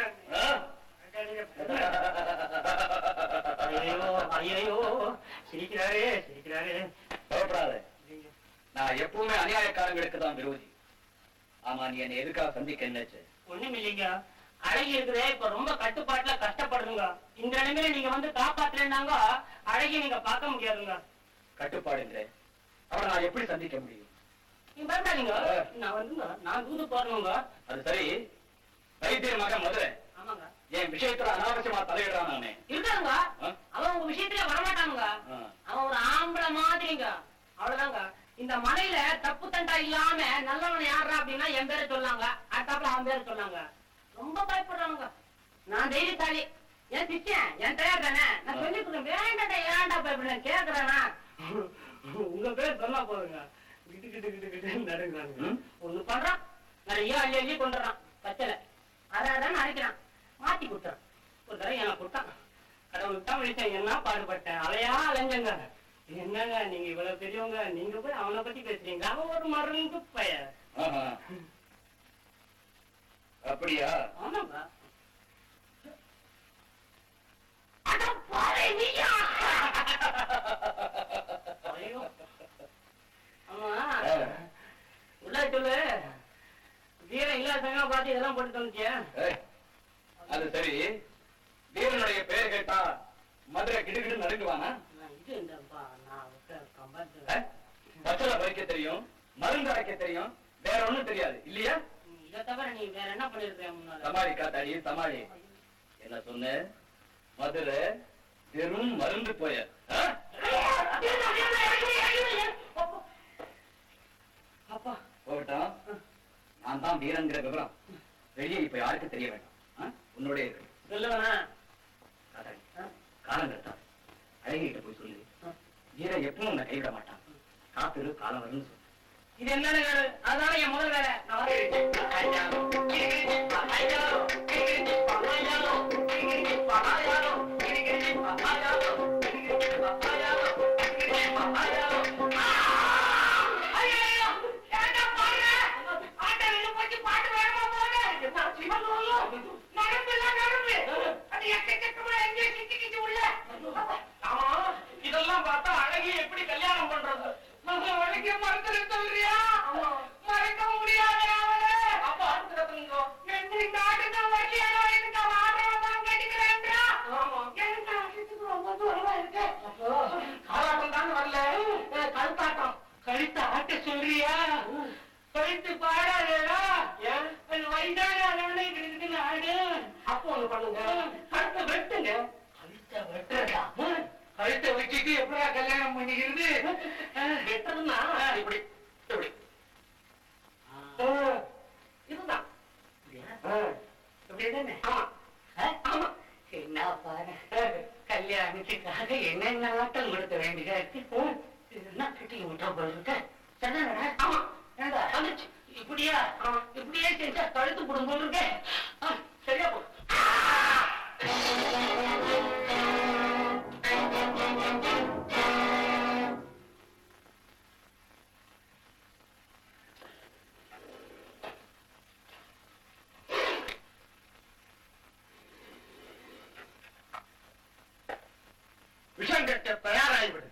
ஐயோ ஐயோ சிரிக்கிறாரே சிரிக்கிறாரே பயப்படாத நான் எப்பவுமே அநியாயக்காரங்களுக்கு தான் விரோதி ஆமா நீ என்னை எதுக்காக சந்திக்க நினைச்சு ஒண்ணும் இல்லைங்க அழகி இருக்குதே இப்ப ரொம்ப கட்டுப்பாட்டுல கஷ்டப்படுதுங்க இந்த நிலைமையில நீங்க வந்து காப்பாத்துறேன்னாங்க அழகி நீங்க பார்க்க முடியாதுங்க கட்டுப்பாடுங்கிற அவரை நான் எப்படி சந்திக்க முடியும் நீங்க பயப்படாதீங்க நான் வந்துங்க நான் தூது போறணுங்க அது சரி வைத்தியர் மகன் மதுரை ஆமாங்க என் விஷயத்துல அனாவசியமா தலையிடுறான் நானே இருக்காங்க ஆ? அவன் உங்க விஷயத்துல வரமாட்டானுங்க ஆ. அவன் ஒரு ஆம்பளை மாதிரிங்க அவ்வளவுதாங்க இந்த மலையில தப்பு தண்டா இல்லாம நல்லவன் யாரா அப்படின்னா என் பேரை சொல்லாங்க அடுத்தாப்புல அவன் பேரை சொன்னாங்க ரொம்ப பயப்படுறானுங்க நான் தைரியசாலி என் சிச்சன் என் தயார் தானே நான் சொல்லி கொடுங்க வேண்டாடா ஏன்டா பயப்படுறேன் கேக்குறானா உங்க பேர் சொன்னா போதுங்க கிட்டு கிட்டு கிட்டு கிட்டு நடுங்கிறானுங்க ம்? ஒண்ணு பண்றான் நிறைய அள்ளி அள்ளி கொண்டுறான் பச்சல அதான் அரைக்கிறான் மாத்தி கொடுத்துறான் ஒரு தடவை எனக்கு கொடுத்தான் கடவுளுக்கு தான் விழிச்சேன் என்ன பாடுபட்டேன் அலையா அலைஞ்சங்க என்னங்க நீங்க இவ்வளவு பெரியவங்க நீங்க போய் அவனை பத்தி பேசுறீங்க அவன் ஒரு மருந்து பைய ஆஹா. அப்படியா ஆமாங்க அட பாவி நீயா? ஐயோ. ஆமா உள்ள சொல்லு வீரம் இல்லாதவங்க பார்த்து இதெல்லாம் போட்டு தந்துச்சியா ஏய், அது சரி வீரனுடைய பெயர் கேட்டா மதுரை கிடுகிடு நடுங்குவானா நான் இது இந்த பா- நான் விட்ட கம்பாட்டு ஏய், பச்சளை பறிக்க தெரியும் மருந்து அரைக்க தெரியும் வேற ஒண்ணும் தெரியாது இல்லையா இதை தவிர நீ வேற என்ன பண்ணிருக்க முன்னால சமாளி காத்தாடி சமாளி என்ன சொன்ன மதுரை வெறும் மருந்து போய அப்பா போகட்டும் நான் தான் வீரங்கிற விவரம் வெளியே இப்ப யாருக்கு தெரிய வேண்டாம் ஆ? உன்னோட இருக்கு சொல்லுவனா காத்தாடி காலம் கெடுத்தா அழகிட்ட போய் சொல்லு வீரன் எப்பவும் உன்னை கைவிட மாட்டான் காத்திரு காலம் வரும்னு சொல்லு இது என்ன வேலை அதான என் முதல் வேலை நான் வரேன். ஐயையோ, ஏன்டா பாடுற? ஆட்டோ வெளில போச்சு, பாட்டு வேகமா போடு. நரம்பெல்லாம் நரம்பு. அது எக்கச்சக்கமா எங்கேயோ சிக்கிக்கிச்சு உள்ள. ஆமா, இதெல்லாம் பார்த்தா அழகி எப்படி கல்யாணம் பண்றது நம்ம அழகிய மறந்துட சொல்றியா மறக்க முடியாது அவளே அப்ப அடுத்துறதுங்க இந்த ஆட்டுக்கு வட்டியானோ எனக்கு அவன் ஆடுறவன் கேட்டுக்கிறேன்றா எனக்கு ஆட்டத்துக்கு ரொம்ப தூரமா இருக்கு காலாட்டம் தான் வரல கழுத்தாட்டம் கழுத்து ஆட்ட சொல்றியா கழுத்து பாடாதேடா அது வயதான அளவுல இருக்குது ஆடு அப்போ ஒண்ணு பண்ணுங்க கழுத்தை வெட்டுங்க கழுத்தை வெட்டுறதா கழுத்தை வச்சுட்டு எப்படா கல்யாணம் பண்ணிக்கிறது வெட்டுறதுன்னா இப்படி இப்படி இதுதான் இப்படிதானே ஆமா ஆமா என்ன பாரு கல்யாணத்துக்காக என்னென்ன ஆட்டம் கொடுக்க வேண்டியதா இருக்கு இதெல்லாம் கட்டி விட்டா போல இருக்க சரிதானடா? ஆமா ஏண்டா வந்துச்சு இப்படியா இப்படியே செஞ்சா கழுத்து போடும் போல இருக்கே ஆ, சரியா போ விஷம் கட்ட தயாராகிவிடு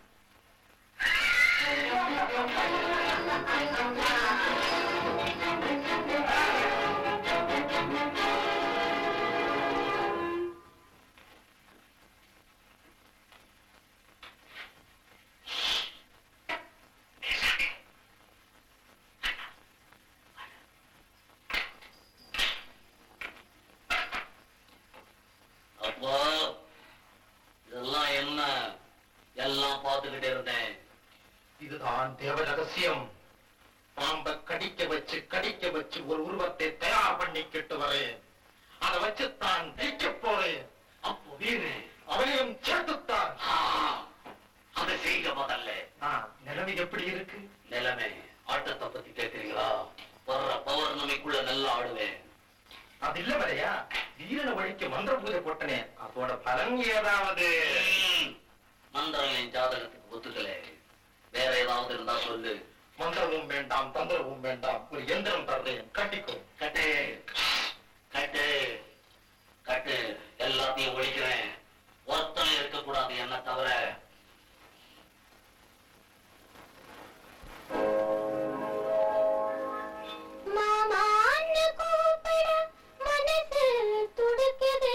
அப்போ இதெல்லாம் என்ன எல்லாம் பார்த்துக்கிட்டே இருந்தேன் இதுதான் தேவ ரகசியம் பாம்பை கடிக்க வச்சு கடிக்க வச்சு ஒரு உருவத்தை தயார் பண்ணிக்கிட்டு வரேன் அதை வச்சு தான் ஜெயிக்க போறேன் அப்போ வீரு அவனையும் சேர்த்துத்தான் ஆ, அதை செய்யுங்க முதல்ல ஆ, நிலைமை எப்படி இருக்கு நிலைமை ஆட்டத்தை பத்தி கேக்குறீங்களா வர்ற பௌர்ணமிக்குள்ள நல்லா ஆடுவேன் அது இல்ல மலையா வீரனை ஒழிக்க மந்திர பூஜை போட்டனே அதோட பலன் ஏதாவது ம், மந்திரம் என் ஜாதகத்துக்கு ஒத்துக்கல வேற ஏதாவது இருந்தா சொல்லு மந்திரமும் வேண்டாம் தந்திரமும் வேண்டாம் ஒரு எந்திரம் தர்றேன் கட்டிக்கோ கட்டு கட்டு கட்டு எல்லாத்தையும் ஒழிக்கிறேன் ஒருத்தனும் இருக்கக்கூடாது என்ன தவிர மாமான்னு கூப்பிட மனசு துடிக்குது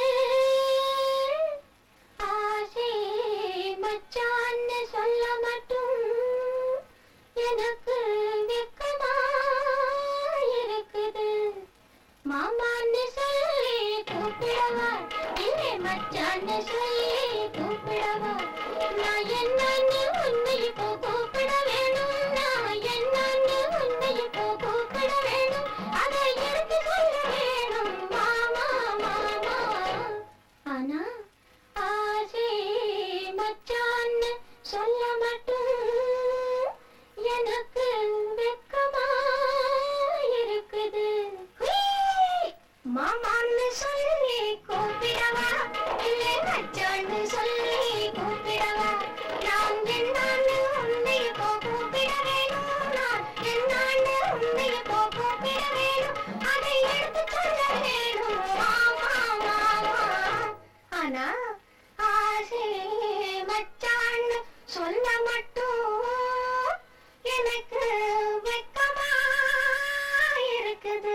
ஆசை மச்சான்னு சொல்ல மட்டும் எனக்கு வெக்கமா இருக்குது மாமான்னு சொல்லி கூப்பிடவா இல்லை மச்சான்னு சொல்லி கூப்பிடவா நான் என்னன்னு உன்னை இப்போ கூப்பிட வேணும் நான் என்னன்னு உன்னை இப்போ கூப்பிட வேணும் அதை எடுத்து சொல்ல வேணும் மாமா மாமா ஆனா ஆசை மச்சான்னு சொல்ல மட்டும் எனக்கு வெக்கமா இருக்குது ஹுய்! மாமான்னு சொல்லி கூப்பிடவா இல்லை மச்சான்னு சொல்லி கூப்பிடவா நான் என்னான்னு உன்னை இப்போ கூப்பிட வேணும் நான் என்னான்னு உன்னை இப்போ கூப்பிட வேணும் அதை எடுத்து சொல்ல வேணும் மாமா மாமா ஆனா ஆசை மச்சான்னு சொல்ல மட்டும் எனக்கு வெக்கமா இருக்குது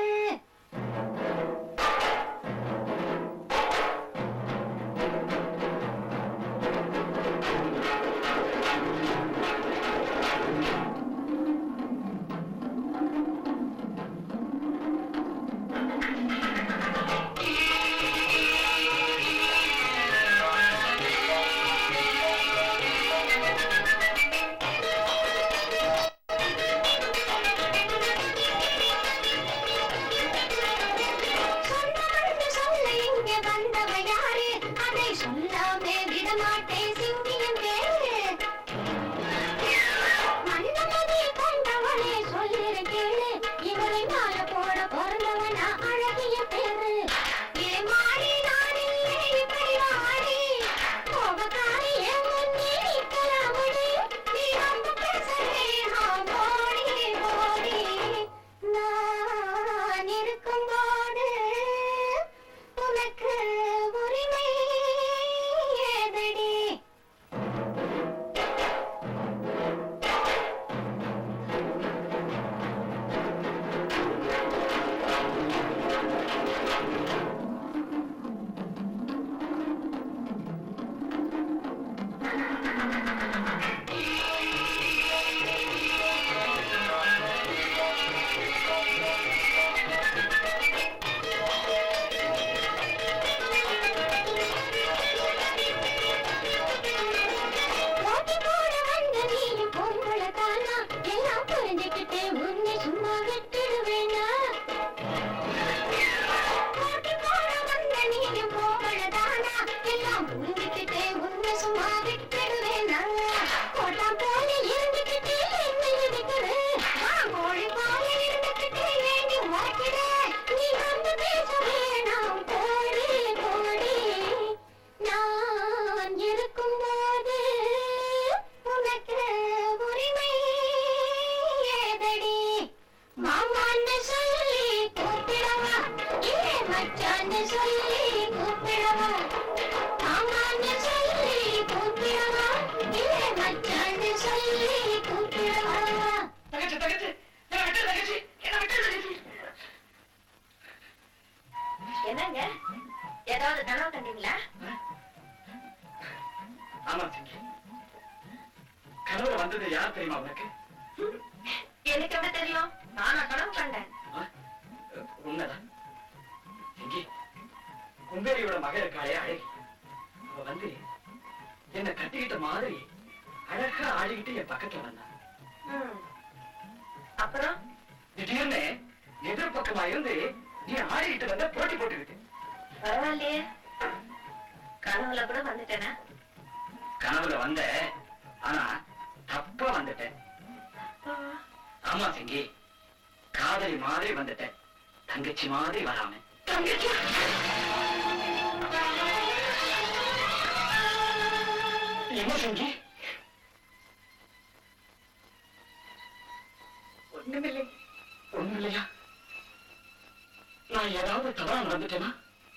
சொன்னவன்னு சொல்ல இங்கே வந்தவ யாரு அதை சொல்லாமே விடமாட்டேன் சிங்கியம் கேளு மன்னமதி கொண்டவனே சொல்லிரு கேளு இவரை மாலை போட பிறந்தவனா அழகிய பேரு ஏமாறி நான் இல்லை இப்படி வாடி கோபக்காரி என் முன்னே நிற்கலாமடி நீ ரொம்ப பேசலே ஆம் ஓடி ஓடி நான் இருக்கும்போது உனக்கு உரிமை ஏதடி போட்டி போட வந்த நீயும் பொம்பளை தானா எல்லாம் புரிஞ்சுக்கிட்டு உன்னை சும்மா விட்டுடுவேனா போட்டி போட வந்த நீயும் பொம்பளை தானா எல்லாம் புரிஞ்சுக்கிட்டு உன்னை சும்மா விட்டுடுவேனா கோட்டாம் போல இருந்துக்கிட்டு என்னை இடிக்குது நான் கோழி போல இருந்துக்கிட்டு ஏண்டி உரைக்கிற நீ வந்து பேச வேணாம் போடி போடி நான் இருக்கும்போது உனக்கு உரிமை ஏதடி மாமான்னு சொல்லி கூப்பிடவா இல்லை மச்சான்னு சொல்லி கூப்பிடவா மாமான்னு சொல்லி கூப்பிடவா இல்லை மச்சான்னு சொல்லி கூப்பிடவா தங்கச்சி தங்கச்சி என்ன விட்டு தங்கச்சி என்ன விட்டு தங்கச்சி என்னங்க ஏதாவது கனவு கண்டீங்களா ஆமா சிங்கி கனவுல வந்தது யார் தெரியுமா உனக்கு எனக்கு எப்படி தெரியும் நானா கனவு கண்டேன் ஆ? உண்மைதான் சிங்கி கும்பேரியோட மக இருக்காளே அழகி அவ வந்து என்ன கட்டிக்கிட்ட மாதிரி அழகா ஆடிக்கிட்டு என் பக்கத்துல வந்தா ம். அப்புறம் திடீர்னு எதிர்பக்கமா இருந்து நீ ஆடிக்கிட்டு வந்த போட்டி போட்டுக்கிட்டு பரவாயில்லையே கனவுல கூட வந்துட்டேனா கனவுல வந்த ஆனா தப்பா வந்துட்டேன் ஆமா சிங்கி காதலி மாதிரி வந்துட்டேன் தங்கச்சி மாதிரி வராம தங்கச்சி என்ன செஞ்சு ஒண்ணுமில்லை ஒண்ணும் இல்லையா நான் ஏதாவது தவறா நடந்துட்டேனா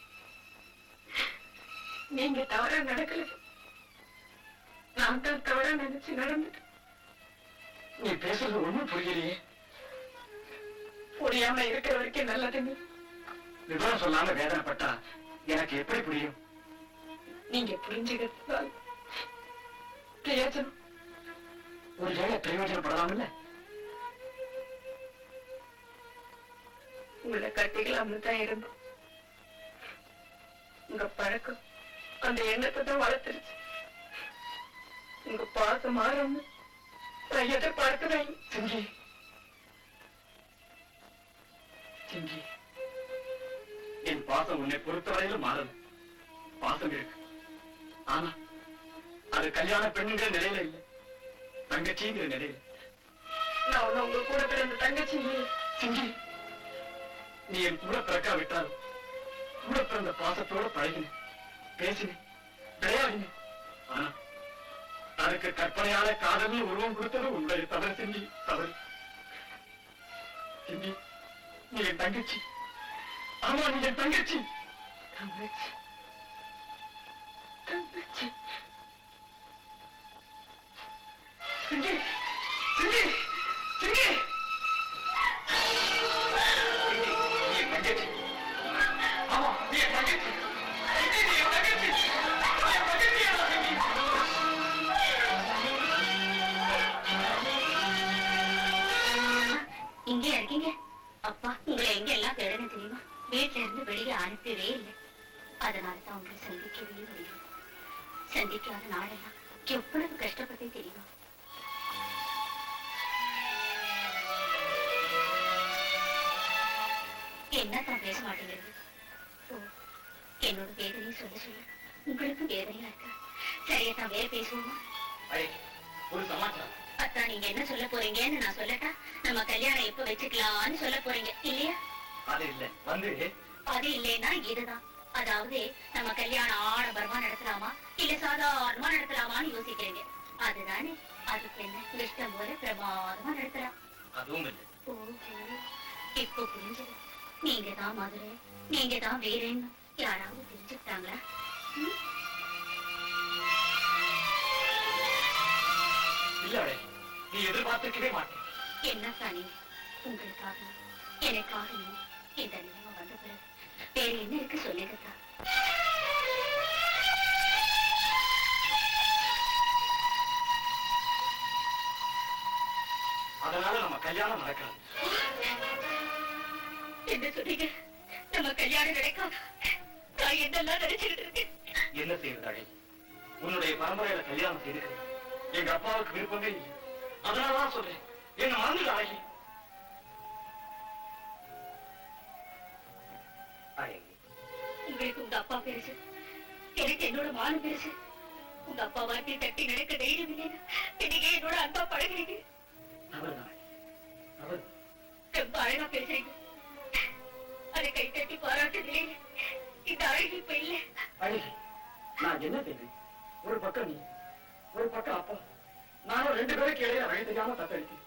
நீங்க தவறா நடக்கல நான் தான் தவறா நினைச்சு நடந்துட்டேன் நீ பேசுறது ஒண்ணும் புரியலையே புரியாம இருக்கிற வரைக்கும் நல்லதுங்க விவரம் சொல்லாம வேதனைப்பட்டா எனக்கு எப்படி புரியும் நீங்க புரிஞ்சுக்கிறதுனால பிரயோஜனம் ஒரு வேலை பிரயோஜனப்படலாம்ல உங்களை கட்டிக்கலாம்னு தான் இருந்தோம் உங்க பழக்கம் அந்த எண்ணத்தை தான் வளர்த்துருச்சு உங்க பாசம் மாறும்னு நான் எதிர்பார்க்கிறேன் செஞ்சி செஞ்சி என் பாசம் உன்னை பொறுத்தவரையிலும் மாறல பாசம் இருக்கு ஆனா அது கல்யாண பெண்ணுங்கிற நிலையில இல்ல தங்கச்சிங்கிற நிலையில நான் ஒண்ணு உங்க கூட பிறந்த தங்கச்சி இல்லையே. செஞ்சி நீ என் கூட பிறக்கா விட்டாலும் கூட பிறந்த பாசத்தோட பழகின பேசின விளையாடின ஆனா அதுக்கு கற்பனையான காதல் உருவம் கொடுத்தது உன்னுடைய தவறு செஞ்சி தவறு செஞ்சி நீ என் தங்கச்சி ஆமா நீ என் தங்கச்சி தங்கச்சி தங்கச்சி சிங்கி சிங்கி சிங்கி நீ என் தங்கச்சி ஆமா நீ என் தங்கச்சி சிங்கி, நீ என் தங்கச்சி நீ என் தங்கச்சியா, சிங்கி? இங்கே இருக்கீங்க அப்பா உங்களை எங்க எல்லாம் தேடணும் தெரியுமா வீட்டுல இருந்து வெளியே அனுப்பவே இல்லை அதனால தான் உங்களை சந்திக்கவே முடியும் சந்திக்காத நாளெல்லாம் எவ்வளவு கஷ்டப்பட்டே தெரியுமா என்ன தான் பேச மாட்டேங்கிறது ஓ என்னோட வேதனையும் சொல்ல சொல்ல உங்களுக்கும் வேதனையா இருக்கா சரியா தான் வேற பேசுவோமா ஐய், ஒரு சமாச்சாரம் அத்தான் நீங்க என்ன சொல்ல போறீங்கன்னு நான் சொல்லட்டா நம்ம கல்யாணம் எப்ப வச்சுக்கலாம்னு சொல்ல போறீங்க இல்லையா அது இல்ல வந்து அது இல்லைன்னா இதுதான் அதாவது நம்ம கல்யாணம் ஆடம்பரமா நடத்தலாமா இல்ல சாதாரணமா நடத்தலாமான்னு யோசிக்கிறீங்க அதுதானே அதுக்கு என்ன இஷ்டம் போல பிரமாதமா நடத்தலாம் அதுவும் இல்ல ஓஹோ இப்போ புரிஞ்சது நீங்க தான் மதுரை நீங்க தான் வேறேன்னு யாராவது தெரிஞ்சுக்கிட்டாங்களா ம்? இல்ல அடே, நீ எதிர்பார்த்திருக்கவே மாட்டேன் என்ன தானே உங்களுக்காகவும் எனக்காகவும் இந்த நிலைமை வந்த பிறகு வேற என்ன இருக்கு சொல்லுங்க தான் அதனால நம்ம கல்யாணம் நடக்காது என்ன சொல்றீங்க நம்ம கல்யாணம் நடக்காத நான் என்னெல்லாம் நினைச்சுக்கிட்டு இருக்கேன் என்ன செய்யறது அழகி உன்னுடைய பரம்பரையில கல்யாணம் செய்திருக்க எங்க அப்பாவுக்கு விருப்பமே இல்லை அதனாலதான் சொல்றேன் என்ன மறந்துடு அழகி அழகி உங்களுக்கு உங்க அப்பா பெருசு எனக்கு என்னோட மானம் பெருசு உங்க அப்பா வாட்டி தட்டி நடக்க தைரியம் இல்லையா இன்னைக்கு என்னோட அன்பா பழகிறீங்க தவறுதான் தவறு ரொம்ப அழகா பேசுறீங்க அதை கை தட்டி பாராட்டுதே இந்த அழகு இப்ப இல்ல அழகி நான் என்ன செய்வேன் ஒரு பக்கம் நீ ஒரு பக்கம் அப்பா நானும் ரெண்டு பேருக்கு இடையில வழி தெரியாம தத்தளிக்கிறேன்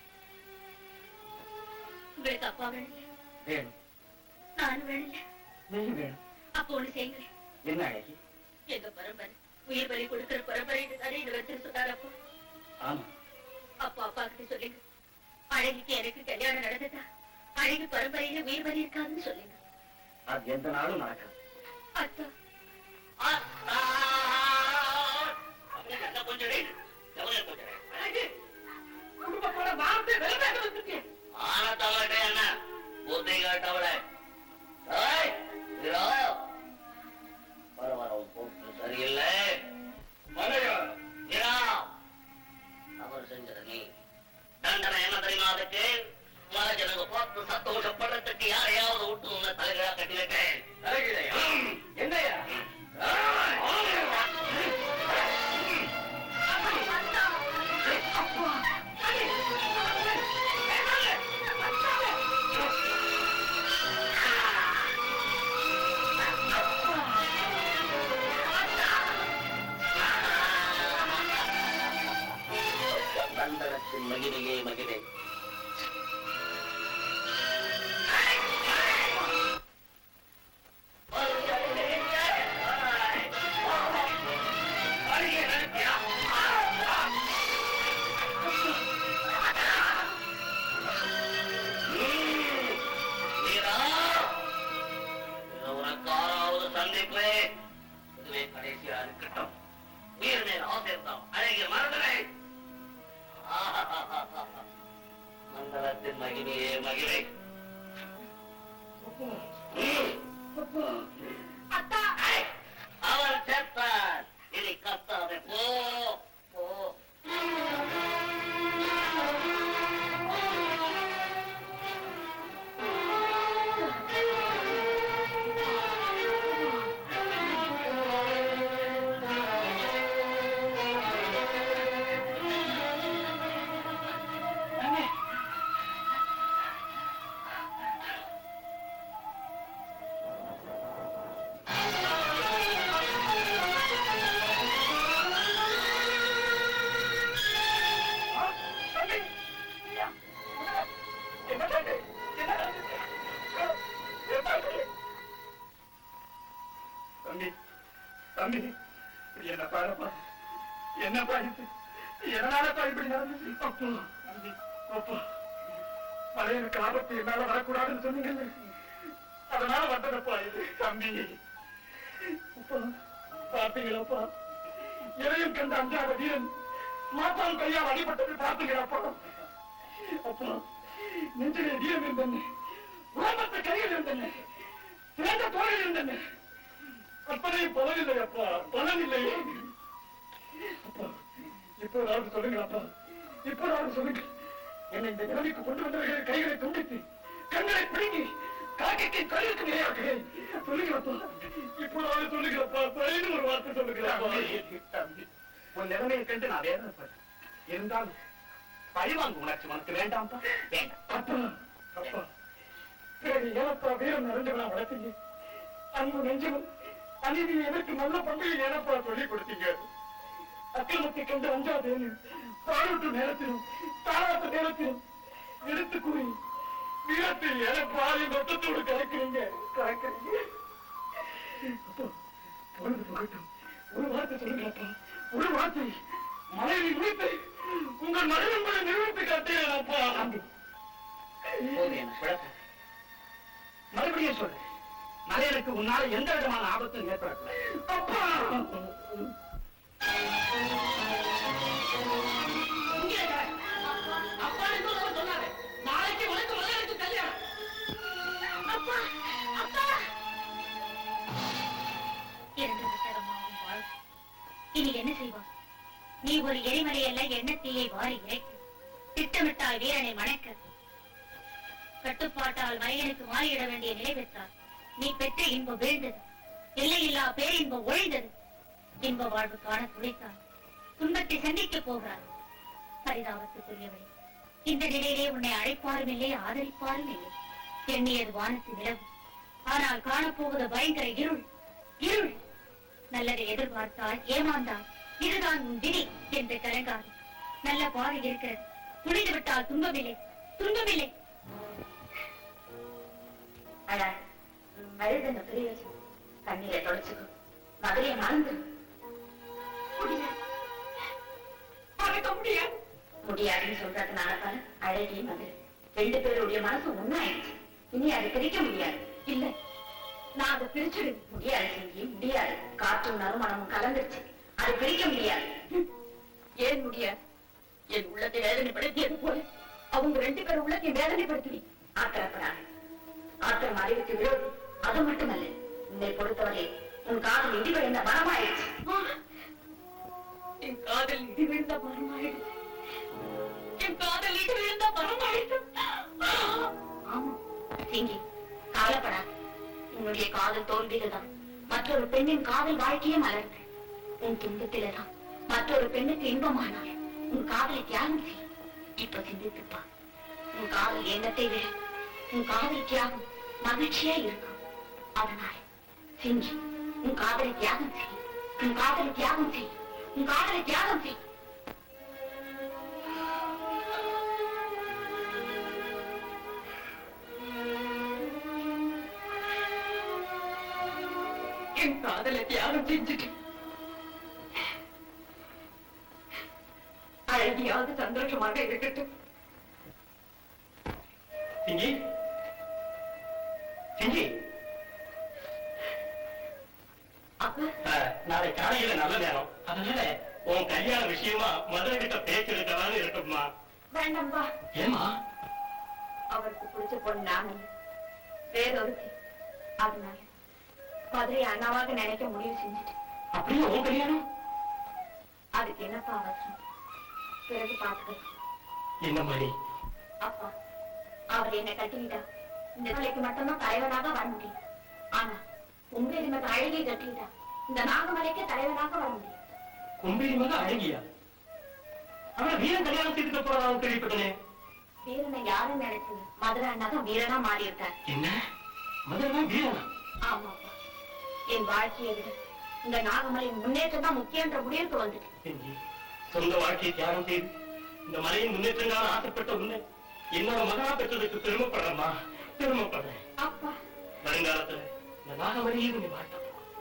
உங்களுக்கு அப்பா வேணும் வேணும் நானும் வேணும்ல நீயும் வேணும் அப்போ ஒண்ணு செய்யுங்களேன் என்ன அழகி எங்க பரம்பரை உயிர் பலி கொடுக்கிற பரம்பரை தானே இந்த வச்சு சொன்னார் அப்போ ஆமா அப்பா அப்பா கிட்ட சொல்லுங்க அழகிக்கு எனக்கு கல்யாணம் நடந்ததா அழகு பரம்பரையில உயிர் பலி இருக்காதுன்னு சொல்லுங்க அது எந்த நாளும் நடக்காது அத்தா என்ன கொஞ்சம் ரேட் எவ்வளவு கொஞ்சம் rate? அழகு குடும்பத்தோட வார்த்தை வெறுமையாக வந்திருக்கேன் ஆனத்தவளே என்ன புத்தி கேட்டவளே ஏய், இதோ. வர வர உன் போக்கு சரியில்லை இதோ. தவறு செஞ்சது நீ தண்டனை என்ன தெரியுமா அதுக்கு மர ஜனங்க பார்த்து சந்தோஷப்படுறதுக்கு யாரையாவது விட்டு உன்னை தலைகளா கட்டி வைக்கிறேன் என்னையா அப்பா சேர்ந்தோம் அழகிய மறந்தனை மண்டலத்தின் மகிமையே மகிமை ம். அத்தா ஐ, அவன் செத்தான் இனி கத்தாதே போ போ தம்பி தம்பி என்ன பாருப்பா என்னப்பா இது எதனாலப்பா இப்படி நடந்துச்சு அப்பா தம்பி அப்பா மலையனுக்கு ஆபத்து என்னால வரக்கூடாதுன்னு சொன்னீங்க அதனால வந்ததப்பா இது தம்பி அப்பா பார்த்தீங்களாப்பா எதையும் கண்ட அஞ்சாத வீரன் மாத்தான் கையால் அடிபட்டது பார்த்தீங்களாப்பா அப்பா நெஞ்சிலே வீரம் இருந்தேன் உடம்பத்த கையில் இருந்தேன் சிறந்த தோழில் இருந்தேன் அத்தனை பலனில்லை அப்பா பலனில்லை அப்பா இப்போதாவது சொல்லுங்க அப்பா இப்போதாவது சொல்லுங்க என்னை இந்த நிலைமைக்கு கொண்டு வந்தவர்கள் கைகளை துண்டித்து கண்களை பிடுங்கி காக்கைக்கு கழுவுக்கு நிலையாக்குகிறேன் சொல்லுங்க அப்பா இப்போதாவது சொல்லுங்க அப்பா சரின்னு ஒரு வார்த்தை சொல்லுங்க தம்பி உன் நிலைமையை கண்டு நான் வேதனைப்பட்டேன் இருந்தாலும் பழிவாங்க உணர்ச்சி உனக்கு வேண்டாம்ப்பா வேண்டாம் அப்பா அப்பா பிறகு ஏனப்பா வீரம் நிறைஞ்சவனா வளர்த்தீங்க அன்பு நெஞ்சமும் அநீதியை எதற்கு நல்ல பங்கையை ஏனப்பா சொல்லிக் கொடுத்தீங்க அக்கிரமத்தை கண்டு அஞ்சாதேன்னு பாலூட்டு நேரத்திலும் தாராட்ட நேரத்திலும் எடுத்து கூறி வீரத்தை ஏனப்பா என் ரத்தத்தோடு கலக்கிறீங்க கலக்கிறீங்க அப்பா, பொழுது போகட்டும் ஒரு வார்த்தை சொல்லுங்கப்பா ஒரு வார்த்தை மனைவி முடித்து உங்கள் மனைவி நிறுவனத்தை காட்டுகிறேன்ப்பா மறுபடியும் சொல்லு மலையனுக்கு உன்னால எந்த விதமான ஆபத்தும் ஏற்படக்கூடாது அப்பா நாளைக்கு உனக்கு மலையாளுக்கு கல்யாணம் அப்பா அப்பா இறந்து விட்டதம்மா உன் வாழ்க்கை. இனி என்ன செய்வார் நீ ஒரு எரிமலை அல்ல எண்ணத்தீயை வாரி இறைக்க திட்டமிட்டால் வீரனை மணக்க கட்டுப்பாட்டால் மனிதனுக்கு மாறியிட வேண்டிய நிலைபெற்றால் நீ பெற்ற இன்பம் வீழ்ந்தது எல்லையில்லா பேரின்பம் ஒழிந்தது இன்ப வாழ்வு காண துடைத்தால் துன்பத்தை சந்திக்க போகிறார் பரிதாபத்துக்குரியவளே இந்த நிலையிலே உன்னை அழைப்பாரும் இல்லை ஆதரிப்பாரும் இல்லை எண்ணியது வானத்து நிலவு ஆனால் காணப்போவது பயங்கர இருள் இருள் நல்லதை எதிர்பார்த்தால் ஏமாந்தால் இதுதான் உன் விதி என்று கலங்காது நல்ல பாதை இருக்கிறது துணிந்து விட்டால் துன்பமில்லை துன்பமில்லை அழாது அழுதுங்க பிரயோஜனம் கண்ணீரை தொடச்சுக்கோ மதுரையை மறந்து மறக்க முடியாது முடியாதுன்னு சொல்றதுனால பாரு அழகி மதுரை ரெண்டு பேருடைய மனசு ஒண்ணாயிடுச்சு இனி அதை பிரிக்க முடியாது இல்ல நான் அதை பிரிச்சிடு முடியாது செஞ்சி முடியாது காற்றும் நறுமணமும் கலந்துருச்சு அதை பிரிக்க முடியாது ஏன் முடியாது என் உள்ளத்தை வேதனைப்படுத்தியது போல அவங்க ரெண்டு பேரும் உள்ளத்தை வேதனைப்படுத்துவி ஆத்திரப்படாது ஆத்திரம் அறிவித்து விரோதி அது மட்டுமல்ல உன்னை பொறுத்தவரை உன் காதல் இடி விழுந்த மரமாயிடுச்சு என் காதல் இடி விழுந்த மரமாயிடுச்சு என் காதல் இடி விழுந்த மரமாயிடுச்சு ஆமா சிங்கி கவலைப்படாத உன்னுடைய காதல் தோல்வியில்தான் மற்றொரு பெண்ணின் காதல் வாழ்க்கையே மலர்ந்து உன் துன்பத்தில்தான் மற்றொரு பெண்ணுக்கு இன்பமானாள் உன் காதலை தியாகம் செய் இப்ப சிந்தித்துப்பா உன் காதல் எண்ணத்தை விட உன் காதல் தியாகம் மகிழ்ச்சியா இருக்கும் அதனால் சிங்கி உன் காதலை தியாகம் செய் உன் காதலை தியாகம் செய் உன் காதலை தியாகம் செய் என் காதலை தியாகம் செஞ்சுட்டு அழகியாக சந்தோஷமாக இருக்கட்டும் சிங்கி சிங்கி அப்ப நாளை காலையில நல்ல நேரம் அதனால உன் கல்யாண விஷயமா மதுரை கிட்ட பேச்சு எடுக்கலான்னு இருக்கட்டுமா வேண்டாம்பா ஏமா அவருக்கு பிடிச்ச பொண்ணு நானும் வேறொருத்தி அதனால மதுரை அண்ணாவாக நினைக்க முடிவு செஞ்சுட்டு அப்படியே உன் கல்யாணம் அதுக்கு என்னப்பா அவசரம் பிறகு பார்த்துக்கலாம் என்ன மாதிரி அப்பா அவர் என்ன கட்டிக்கிட்டா இந்த பிள்ளைக்கு மட்டும்தான் தலைவனாக வர முடியும் ஆனா உங்க மக அழகிய கட்டிக்கிட்டா இந்த நாகமலைக்கு தலைவனாக வர முடியும் கும்பேரி மக அழகியா அவனை வீரன் கல்யாணம் செய்துக்க போறான்னு கேள்விப்பட்டனே வீரனை யாரும் நினைச்சது மதுரை அண்ணா தான் வீரனா மாறி இருக்கார் என்ன மதுரை வீரனா ஆமாப்பா என் வாழ்க்கையை விட இந்த நாகமலையின் முன்னேற்றம் தான் முக்கியன்ற முடிவுக்கு வந்துட்டு செஞ்சு சொந்த வாழ்க்கையை தியாகம் செய்து இந்த மலையின் முன்னேற்றங்கான ஆசைப்பட்ட உன்னை என்னோட மகனா பெற்றதுக்கு பெருமைப்படுறேம்மா பெருமைப்படுறேன் அப்பா வருங்காலத்துல இந்த நாகமலையில் நீ வாழ்த்த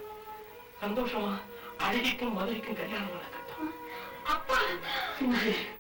சந்தோஷமா அழகிக்கும் மதுரைக்கும் கல்யாணம் நடக்கட்டும் அப்பா செஞ்சு